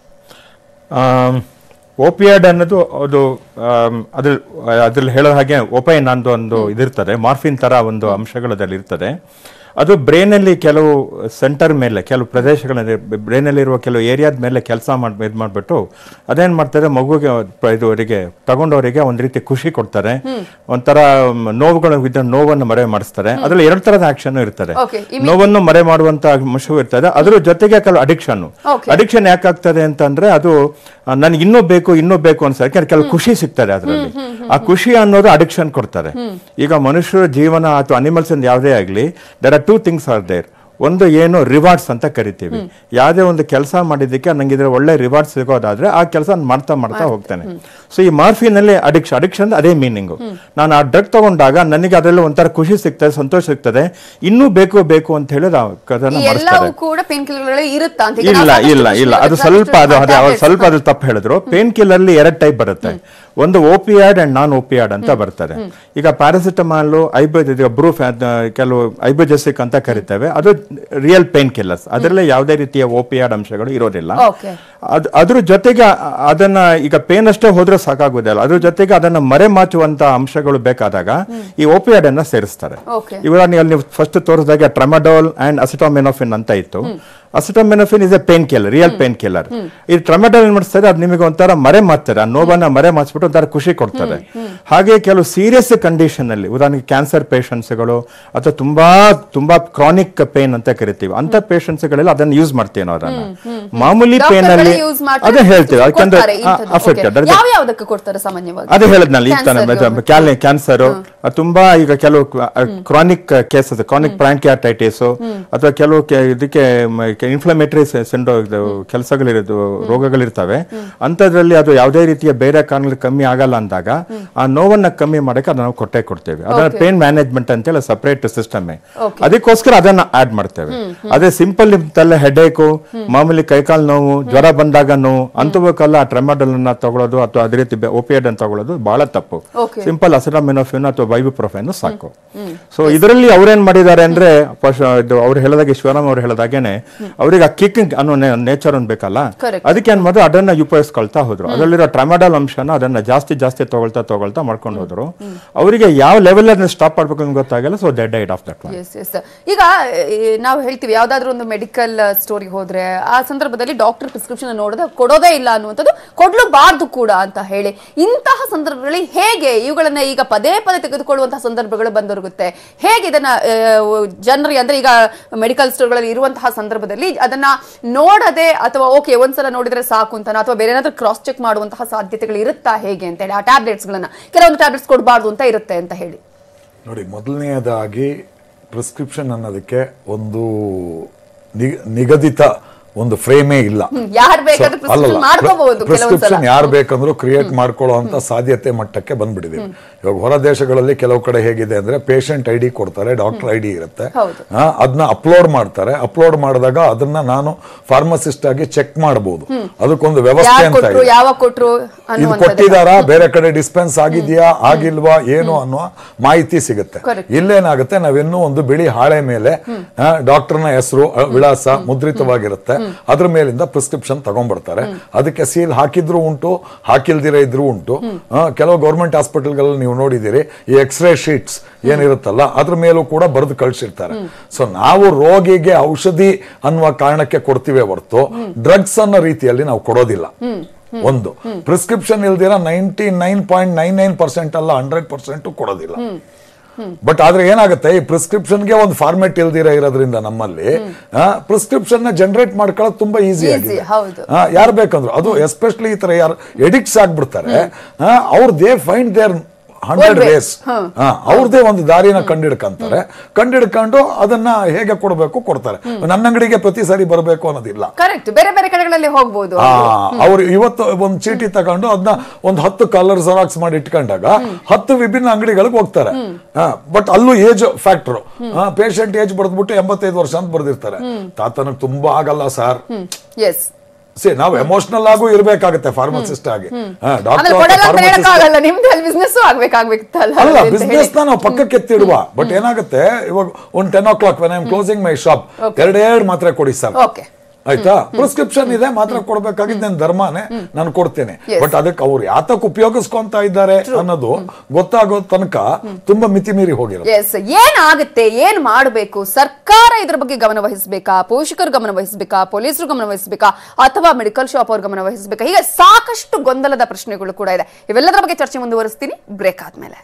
S6: ಓಪಿಯಾಡ್ ಅನ್ನೋದು ಅದು ಆಮ್, ಅದ್ರ ಅದ್ರಲ್ಲಿ ಹೇಳೋ ಹಾಗೆ ಓಪೈನ್ ಅನ್ನೋ ಒಂದು ಇದಿರ್ತದೆ ಮಾರ್ಫಿನ್ ತರ ಒಂದು ಅಂಶಗಳು ಅದ್ರಲ್ಲಿ ಇರ್ತದೆ ಅದು ಬ್ರೈನಲ್ಲಿ ಕೆಲವು ಸೆಂಟರ್ ಮೇಲೆ ಕೆಲವು ಪ್ರದೇಶಗಳ ಬ್ರೈನಲ್ಲಿ ಇರುವ ಕೆಲವು ಏರಿಯಾದ ಮೇಲೆ ಕೆಲಸ ಮಾಡಿ ಇದು ಮಾಡಿಬಿಟ್ಟು ಅದೇನು ಮಾಡ್ತಾರೆ ಮಗುಗೆ ಪ- ಇದು ಅವರಿಗೆ ತಗೊಂಡವರಿಗೆ ಒಂದು ರೀತಿ ಖುಷಿ ಕೊಡ್ತಾರೆ ಒಂಥರ ಮ್, ನೋವುಗಳು ಇದ್ದ ನೋವನ್ನು ಮರೆ ಮಾಡಿಸ್ತಾರೆ ಅದ್ರಲ್ಲಿ ಎರಡು ತರದ ಆಕ್ಷನ್ ಇರ್ತದೆ
S1: Okay,
S6: ನೋವನ್ನು ಮರೆ ಮಾಡುವಂತ ಅಂಶವೂ ಇರ್ತದೆ ಅದ್ರ ಜೊತೆಗೆ ಕೆಲವು ಅಡಿಕ್ಷನ್
S1: Okay.
S6: ಅಡಿಕ್ಷನ್ ಯಾಕಾಗ್ತದೆ ಅಂತಂದ್ರೆ ಅದು ಆ, ನನ್ಗೆ ಇನ್ನೂ ಬೇಕು ಇನ್ನೂ ಬೇಕು ಅನ್ಸ ಯಾಕಂದ್ರೆ ಕೆಲವು ಖುಷಿ ಸಿಗ್ತದೆ ಅದರಲ್ಲಿ ಆ ಖುಷಿ ಅನ್ನೋದು ಅಡಿಕ್ಷನ್ ಕೊಡ್ತಾರೆ ಈಗ ಮನುಷ್ಯರ ಜೀವನ ಅಥವಾ ಅನಿಮಲ್ಸ್ ಯಾವುದೇ ಆಗಲಿ there are two things are there ಒಂದು ಏನು ರಿವಾರ್ಡ್ಸ್ ಅಂತ ಕರಿತೀವಿ ಯಾವುದೇ ಒಂದು ಕೆಲಸ ಮಾಡಿದ್ದಕ್ಕೆ ನಂಗೆ ಇದ್ರ ಒಳ್ಳೆ ರಿವಾರ್ಡ್ಸ್ ಸಿಗೋದಾದ್ರೆ ಆ ಕೆಲಸ ಮಾಡ್ತಾ ಮಾಡ್ತಾ ಹೋಗ್ತಾನೆ ಸೊ ಈ ಮಾರ್ಫಿನಲ್ಲಿ ಅಡಿಕ್ಷನ್ ಅಡಿಕ್ಷನ್ ಅದೇ ಮೀನಿಂಗು ನಾನು ಆ ಡ್ರಗ್ ತಗೊಂಡಾಗ ನನಗೆ ಅದರಲ್ಲಿ ಒಂಥರ ಖುಷಿ ಸಿಗ್ತದೆ ಸಂತೋಷ ಸಿಗ್ತದೆ ಇನ್ನೂ ಬೇಕು ಬೇಕು ಅಂತ ಹೇಳಿ ನಾವು ಅದನ್ನ
S1: ಈ ಎಲ್ಲವೂ
S6: ಮಾಡಿಸ್ತಾರೆ
S1: ಕೂಡ ಪೇನ್ ಕಿಲ್ಲರ್ಗಳು ಇರುತ್ತಾ ಅಂತ ಈಗ
S6: ಇಲ್ಲ
S1: ನಾವು ಸಾಕಷ್ಟು
S6: ಇಲ್ಲ ಇಲ್ಲ ಅದು
S1: ಸಾಕಷ್ಟು
S6: ಸ್ವಲ್ಪ ಅದು ಅದು ಅವ್ರು
S1: tablets
S6: ಸ್ವಲ್ಪ ಅದು ತಪ್ಪು ಹೇಳಿದ್ರು ಪೇನ್ ಕಿಲ್ಲರ್ ಅಲ್ಲಿ ಎರಡು ಟೈಪ್ ಬರುತ್ತೆ ಒಂದು ಓಪಿಯಾಡ್ ಅಂಡ್ ನಾನ್ ಓಪಿಯಾಡ್ ಅಂತ ಬರ್ತದೆ ಈಗ ಪ್ಯಾರಾಸಿಟಮಾಲ್ ಐಬೋ ಬ್ರೂಫ್ ಕೆಲವು ಐಬೋಜೆಸಿಕ್ ಅಂತ ಕರಿತೇವೆ ಅದು ರಿಯಲ್ ಪೇನ್ ಕಿಲ್ಲರ್ಸ್ ಅದರಲ್ಲಿ ಯಾವುದೇ ರೀತಿಯ ಓಪಿಯಾಡ್ ಅಂಶಗಳು ಇರೋದಿಲ್ಲ
S1: Okay.
S6: ಅದ್ ಅದ್ರ ಜೊತೆಗೆ ಅ- ಅದನ್ನ ಈಗ ಪೇನ್ ಅಷ್ಟೇ ಹೋದ್ರೆ ಸಾಕಾಗುದಿಲ್ಲ ಅದ್ರ ಜೊತೆಗೆ ಅದನ್ನ ಮರೆ ಮಾಚುವಂತ ಅಂಶಗಳು ಬೇಕಾದಾಗ ಈ ಓಪಿಯಾಡ್ ಅನ್ನ ಸೇರಿಸ್ತಾರೆ
S1: Okay.
S6: ಇವಾಗ ನೀವು ಅಲ್ಲಿ ಫಸ್ಟ್ ತೋರಿಸಿದಾಗ ಟ್ರಮಡೋಲ್ ಅಂಡ್ ಅಸಿಟೋಮಿನೋಫಿನ್ ಅಂತ ಇತ್ತು acetaminophen is a pain killer real pain killer ಈ ಟ್ರಮಡೋಲ್ ಏನ್ ಮಾಡ್ತಾರೆ ಅದು ನಿಮಗೆ ಒಂಥರ ಮರೆ ಮಾಚ್ತಾರೆ ಆ ನೋವನ್ನ ಮರೆ ಮಾಚ್ಬಿಟ್ಟು ಒಂಥರ ಖುಷಿ ಕೊಡ್ತಾರೆ ಹಾಗೆ ಕೆಲವು ಸೀರಿಯಸ್ ಕಂಡೀಷನ್ ಅಲ್ಲಿ ಉದಾಹರಣೆಗೆ ಕ್ಯಾನ್ಸರ್ ಗಳು ಅಥವಾ ತುಂಬಾ ತುಂಬಾ ಕ್ರಾನಿಕ್ ಪೇನ್ ಅಂತ ಕರಿತೀವಿ ಅಂತ ಪೇಷಂಟ್ಸ್ ಗಳೆಲ್ಲ ಅದನ್ನ ಯೂಸ್ ಮಾಡ್ತೀವಿ ನಾವು ಅದನ್ನ ಮಾಮೂಲಿ
S1: Doctor
S6: ಪೇನ್
S1: ಗಳೇ
S6: ಅಲ್ಲಿ
S1: use ಮಾಡ್ತಾರೆ,
S6: ಅದೇ ಹೇಳ್ತೀವಿ ಯಾಕಂದ್ರೆ
S1: ಕೊಡ್ತಾರೆ ಇಂಥದ್ದು.
S6: Affected
S1: Okay. ಯಾವ ಯಾವ್ದಕ್ಕೆ ಕೊಡ್ತಾರೆ ಸಾಮಾನ್ಯವಾಗಿ
S6: ಅದೇ ಹೇಳಿದ್ನಲ್ಲ ಈಗ
S1: Cancer.
S6: ತಾನೆ ಕ್ಯಾನ್ಸರ್ ತುಂಬಾ ಈಗ ಕೆಲವು ಕ್ರಾನಿಕ್ ಕೇಸಸ್ ಕ್ರಾನಿಕ್ ಪ್ರಾಂಕ್ಯಾಟೈಟಿಸ್ ಅಥವಾ ಕೆಲವು ಕೆ- ಇದಕ್ಕೆ ಇನ್ಫ್ಲಮೇಟರಿ ಸೆಂಡೋ ಕೆಲಸಗಳಿರೋದು ರೋಗಗಳಿರ್ತವೆ ಅಂಥದ್ರಲ್ಲಿ ಅದು ಯಾವುದೇ ರೀತಿಯ ಬೇರೆ ಕಾರಣಗಳು ಕಮ್ಮಿ ಆಗಲ್ಲ ಅಂದಾಗ ಆ ನೋವನ್ನ ಕಮ್ಮಿ ಮಾಡಕ್ಕೆ ಅದನ್ನ ನಾವು ಕೊಟ್ಟೆ ಕೊಡ್ತೇವೆ ಅದನ್ನ ಪೇನ್ ಮ್ಯಾನೇಜ್ಮೆಂಟ್ ಅಂತೇಳಿ ಸಪರೇಟ್ ಸಿಸ್ಟಮ್ ಅದಕ್ಕೋಸ್ಕರ ಅದನ್ನ ಆಡ್ ಮಾಡ್ತೇವೆ ಅದೇ ಸಿಂಪಲ್ ತಲೆ ಹೆಡೇಕು ಮಾಮೂಲಿ ಕೈಕಾಲು ನೋವು ಜ್ವರ ಬಂದಾಗ ನೋವು ಅಂತವಕ್ಕೆಲ್ಲ ಆ ಟ್ರೆಮಾಡಲ್ ಅನ್ನ ತಗೊಳ್ಳೋದು ಅಥವಾ ಅದೇ ರೀತಿ ಓಪಿಯಡ್ ಅನ್ನು ತಗೊಳ್ಳೋದು ಬಹಳ ತಪ್ಪು
S1: Okay.
S6: ಸಿಂಪಲ್ ಅಸಿಟಮಿನೋಫಿನ್ ಅಥವಾ ಬೈಬುಪ್ರೊಫೆನ್ ಸಾಕು ಸೊ ಇದರಲ್ಲಿ ಅವ್ರೇನ್ ಮಾಡಿದ್ದಾರೆ ಅಂದ್ರೆ ಫಸ್ಟ್ ಇದು ಅವ್ರು ಹೇಳಿದಾಗ ಶಿವರಾಮ್ ಅವ್ರು ಹೇಳಿದಾಗೇನೆ ಅವ್ರಿಗೆ ಆ ಕಿಕ್ಕಿಂಗ್ ಅನ್ನೋ ನೇಚರ್ ಅನ್ ಬೇಕಲ್ಲ
S1: Correct.
S6: ಅದಕ್ಕೆ ಏನ್ ಮಾಡಿದ್ರು ಅದನ್ನ ಉಪಯೋಗಿಸ್ಕೊಳ್ತಾ ಹೋದ್ರು ಅದರಲ್ಲಿರೋ ಟ್ರಮಾಡಲ್ ಅಂಶನ ಅದನ್ನ ಜಾಸ್ತಿ ಜಾಸ್ತಿ ತಗೊಳ್ತಾ ತಗೊಳ್ತಾ ಮಾಡ್ಕೊಂಡು ಹೋದ್ರು ಅವರಿಗೆ ಯಾವ ಲೆವೆಲ್ ಅದನ್ನ ಸ್ಟಾಪ್ ಮಾಡ್ಬೇಕು ಅಂತ ಗೊತ್ತಾಗಲ್ಲ ಸೊ ಡೆಡ್ ಐಡ್ of that one
S1: yes yes ಈಗ ಈ, ನಾವು ಹೇಳ್ತೀವಿ ಯಾವ್ದಾದ್ರು ಒಂದು ಮೆಡಿಕಲ್ ಸ್ಟೋರಿಗೆ ಹೋದ್ರೆ ಆ ಸಂದರ್ಭದಲ್ಲಿ ಡಾಕ್ಟರ್ ಪ್ರಿಸ್ಕ್ರಿಪ್ಷನ್ ನೋಡೋದು ಕೊಡೋದೇ ಇಲ್ಲ ಅನ್ನುವಂಥದ್ದು ಕೊಡ್ಲೂಬಾರ್ದು ಕೂಡ ಅಂತ ಹೇಳಿ ಇಂತಹ ಸಂದರ್ಭಗಳಲ್ಲಿ ಹೇಗೆ ಇವುಗಳನ್ನ ಈಗ ಪದೇ ಪದೇ ತೆಗೆದುಕೊಳ್ಳುವಂತಹ ಸಂದರ್ಭಗಳು ಬಂದೊರಗುತ್ತೆ ಹೇಗೆ ಇದನ್ನ ಜನರಿಗೆ ಅಂದ್ರೆ ಈಗ ಮೆಡಿಕಲ್ ಸ್ಟೋರ್ಗಳಲ್ಲಿ ಇರುವಂತಹ ಸಂದರ್ಭದಲ್ಲಿ ಅದನ್ನ ನೋಡದೆ ಅಥವಾ ಓಕೆ ಒಂದ್ಸಲ ನೋಡಿದ್ರೆ ಸಾಕು ಅಂತ ಅಥವಾ ಬೇರೆ ಏನಾದ್ರೂ ಕ್ರಾಸ್ ಚೆಕ್ ಮಾಡುವಂತಹ ಸಾಧ್ಯತೆಗಳು ಇರುತ್ತಾ ಹೇಗೆ ಅಂತ ಹೇಳಿ ಆ ಟ್ಯಾಬ್ಲೆಟ್ಸ್ ಗಳನ್ನ ಕೆಲವೊಂದು ಟ್ಯಾಬ್ಲೆಟ್ಸ್ ಕೊಡಬಾರ್ದು ಅಂತ ಇರುತ್ತೆ ಅಂತ ಹೇಳಿ
S3: ನೋಡಿ ಮೊದಲನೆಯದಾಗಿ ಪ್ರಿಸ್ಕ್ರಿಪ್ಷನ್ ಅನ್ನೋದಕ್ಕೆ ಒಂದು ನಿ- ನಿಗದಿತ ಒಂದು ಫ್ರೇಮೇ ಇಲ್ಲ
S1: ಯಾರು ಬೇಕಾದ್ರೂ prescription ಮಾಡ್ಕೋಬಹುದು ಕೆಲವೊಂದ್ಸಲ
S3: ಪ್ರಿಸ್ಕ್ರಿಪ್ಷನ್ ಯಾರು ಬೇಕಂದ್ರೂ ಕ್ರಿಯೇಟ್ ಮಾಡ್ಕೊಳ್ಳೋ ಅಂತ ಸಾಧ್ಯತೆ ಮಟ್ಟಕ್ಕೆ ಬಂದ್ಬಿಟ್ಟಿದೆ ಇವಾಗ ಹೊರ ದೇಶಗಳಲ್ಲಿ ಕೆಲವು ಕಡೆ ಹೇಗಿದೆ ಅಂದ್ರೆ ಪೇಷಂಟ್ ಐ ಡಿ ಕೊಡ್ತಾರೆ ಡಾಕ್ಟರ್ ಐ ಡಿ ಇರುತ್ತೆ
S1: ಹೌದು.
S3: ಆ, ಅದನ್ನ ಅಪ್ಲೋಡ್ ಮಾಡ್ತಾರೆ ಅಪ್ಲೋಡ್ ಮಾಡಿದಾಗ ಅದನ್ನ ನಾನು ಫಾರ್ಮಸಿಸ್ಟ್ ಆಗಿ ಚೆಕ್ ಮಾಡಬಹುದು ಅದಕ್ಕೊಂದು ವ್ಯವಸ್ಥೆ
S1: ಯಾರು
S3: ಅಂತ
S1: ಕೊಟ್ರು
S3: ಇದೆ
S1: ಯಾವಾಗ ಕೊಟ್ರು
S3: ಇದು
S1: ಅನ್ನುವಂಥದ್ದು
S3: ಕೊಟ್ಟಿದಾರಾ ಬೇರೆ ಕಡೆ ಡಿಸ್ಪೆನ್ಸ್ ಆಗಿದ್ಯಾ ಆಗಿಲ್ವಾ ಏನು ಅನ್ನುವ ಮಾಹಿತಿ ಸಿಗುತ್ತೆ
S1: Correct.
S3: ಇಲ್ಲೇನಾಗುತ್ತೆ ನಾವಿನ್ನೂ ಒಂದು ಬಿಳಿ ಹಾಳೆ ಮೇಲೆ ಡಾಕ್ಟರ್ನ ಹೆಸರು ವಿಳಾಸ ಮುದ್ರಿತವಾಗಿರುತ್ತೆ ಅದ್ರ ಮೇಲಿಂದ ಪ್ರಿಸ್ಕ್ರಿಪ್ಷನ್ ತಗೊಂಡ್ಬರ್ತಾರೆ ಅದಕ್ಕೆ ಸೀಲ್ ಹಾಕಿದ್ರು ಉಂಟು ಹಾಕಿಲ್ದಿರ ಇದ್ರು ಉಂಟು ಆ, ಕೆಲವು ಗೌರ್ಮೆಂಟ್ ಹಾಸ್ಪಿಟಲ್ಗಳಲ್ಲಿ ನೀವು ನೋಡಿದಿರಿ ಈ ಎಕ್ಸ್ರೇ ಶೀಟ್ಸ್ ಏನಿರುತ್ತಲ್ಲ ಅದ್ರ ಮೇಲೂ ಕೂಡ ಬರೆದು ಕಳ್ಸಿರ್ತಾರೆ ಸೊ ನಾವು ರೋಗಿಗೆ ಔಷಧಿ ಅನ್ನುವ ಕಾರಣಕ್ಕೆ ಕೊಡ್ತೀವಿ ಹೊರತು ಡ್ರಗ್ಸ್ ಅನ್ನೋ ರೀತಿಯಲ್ಲಿ ನಾವು ಕೊಡೋದಿಲ್ಲ ಒಂದು ಪ್ರಿಸ್ಕ್ರಿಪ್ಷನ್ ಇಲ್ದಿರ ninety nine point nine nine percent ಅಲ್ಲ ಹಂಡ್ರೆಡ್ ಪರ್ಸೆಂಟ್ ಕೊಡೋದಿಲ್ಲ ಬಟ್ ಆದ್ರೆ ಏನಾಗುತ್ತೆ ಈ ಪ್ರಿಸ್ಕ್ರಿಪ್ಷನ್ಗೆ ಒಂದು ಫಾರ್ಮೆಟ್ ಇಲ್ದಿರ ಇರೋದ್ರಿಂದ ನಮ್ಮಲ್ಲಿ ಪ್ರಿಸ್ಕ್ರಿಪ್ಷನ್ ನ ಜನರೇಟ್ ಮಾಡ್ಕೊಳ್ಳೋದು ತುಂಬಾ ಈಸಿ
S1: Easy,
S3: ಆಗಿದೆ
S1: ಹೌದು.
S3: ಯಾರು ಬೇಕಂದ್ರು ಅದು ಎಸ್ಪೆಷಲಿ ಈ ತರ ಯಾರು ಎಡಿಕ್ಟ್ಸ್ ಆಗ್ಬಿಡ್ತಾರೆ ಅವ್ರ they find their hundred
S1: One way.
S3: Ways ಅವ್ರದೇ ಒಂದು ದಾರಿನ ಕಂಡಿಡ್ಕಂತಾರೆ ಕಂಡಿಡ್ಕೊಂಡು ಅದನ್ನ ಹೇಗೆ ಕೊಡಬೇಕು ಕೊಡ್ತಾರೆ ನನ್ನ ಅಂಗಡಿಗೆ ಪ್ರತಿ ಸಾರಿ ಬರಬೇಕು ಅನ್ನೋದಿಲ್ಲ
S1: ಕರೆಕ್ಟ್ ಬೇರೆ ಬೇರೆ ಕಡೆಗಳಲ್ಲಿ ಹೋಗ್ಬೋದು
S3: ಆ, ಅವ್ರು ಇವತ್ತು ಒಂದು ಚೀಟಿ ತಗೊಂಡು ಅದನ್ನ ಒಂದು ಹತ್ತು ಕಲರ್ ಜೆರಾಕ್ಸ್ ಮಾಡಿ ಇಟ್ಕೊಂಡಾಗ ಹತ್ತು ವಿಭಿನ್ನ ಅಂಗಡಿಗಳಿಗೆ ಹೋಗ್ತಾರೆ ಬಟ್ ಅಲ್ಲೂ ಏಜ್ ಫ್ಯಾಕ್ಟರ್ ಪೇಷಂಟ್ ಏಜ್ ಬರೆದ್ಬಿಟ್ಟು ಎಂಬತ್ತೈದು ವರ್ಷ ಅಂತ ಬರ್ದಿರ್ತಾರೆ ತಾತನಿಗೆ ತುಂಬಾ ಆಗಲ್ಲ ಸರ್
S1: ಎಸ್
S3: ಸಿ ನಾವು ಎಮೋಷನಲ್ ಆಗು ಇರ್ಬೇಕಾಗತ್ತೆ ಫಾರ್ಮಸಿಸ್ಟ್ ಆಗಿ
S1: ಆಮೇಲೆ ಕೊಡಲ್ಲ ಅಂತ
S3: ಡಾಕ್ಟರ್
S1: ಹೇಳಕ್ಕಾಗಲ್ಲ ನಿಮ್ದು ಅಲ್ಲಿ ಬಿಸ್ನೆಸ್ ಆಗ್ಬೇಕಾಗ್ಬೇಕಲ್ಲ
S3: ಅಲ್ಲ
S1: ಅಂತ
S3: ಬಿಸ್ನೆಸ್
S1: ಹೇಳಿ.
S3: ನ ನಾವು ಪಕ್ಕಕ್ಕೆ ಎತ್ತಿಡುವ ಬಟ್ ಏನಾಗುತ್ತೆ ಇವಾಗ ಒಂದು ten o'clock when I am closing my shop ಎರಡೆರಡು ಮಾತ್ರೆ ಕೊಡಿ ಸರ್
S1: Okay.
S3: ಆಯ್ತಾ ಪ್ರಿಸ್ಕ್ರಿಪ್ಷನ್ ಇದೆ ಮಾತ್ರ ಕೊಡ್ಬೇಕಾಗಿದ್ದು ನನ್ನ ಧರ್ಮನೇ ನಾನು ಕೊಡ್ತೇನೆ
S1: Yes.
S3: ಬಟ್ ಅದಕ್ಕೆ ಅವ್ರು ಯಾತಕ್ ಉಪಯೋಗಿಸ್ಕೊಂತ ಇದ್ದಾರೆ ಅನ್ನೋದು ಗೊತ್ತಾಗೋ ತನಕ ತುಂಬಾ ಮಿತಿ ಮೀರಿ ಹೋಗಿರುತ್ತೆ
S1: ಎಸ್ ಏನಾಗುತ್ತೆ ಏನ್ ಮಾಡಬೇಕು ಸರ್ಕಾರ ಇದ್ರ ಬಗ್ಗೆ ಗಮನ ವಹಿಸಬೇಕಾ ಪೋಷಕರು ಗಮನ ವಹಿಸಬೇಕಾ ಪೊಲೀಸರು ಗಮನ ವಹಿಸಬೇಕಾ ಅಥವಾ ಮೆಡಿಕಲ್ ಶಾಪ್ ಅವ್ರು ಗಮನ ವಹಿಸಬೇಕಾ ಹೀಗೆ ಸಾಕಷ್ಟು ಗೊಂದಲದ ಪ್ರಶ್ನೆಗಳು ಕೂಡ ಇದೆ ಇವೆಲ್ಲದರ ಬಗ್ಗೆ ಚರ್ಚೆ ಮುಂದುವರಿಸ್ತೀನಿ ಬ್ರೇಕ್ ಆದ್ಮೇಲೆ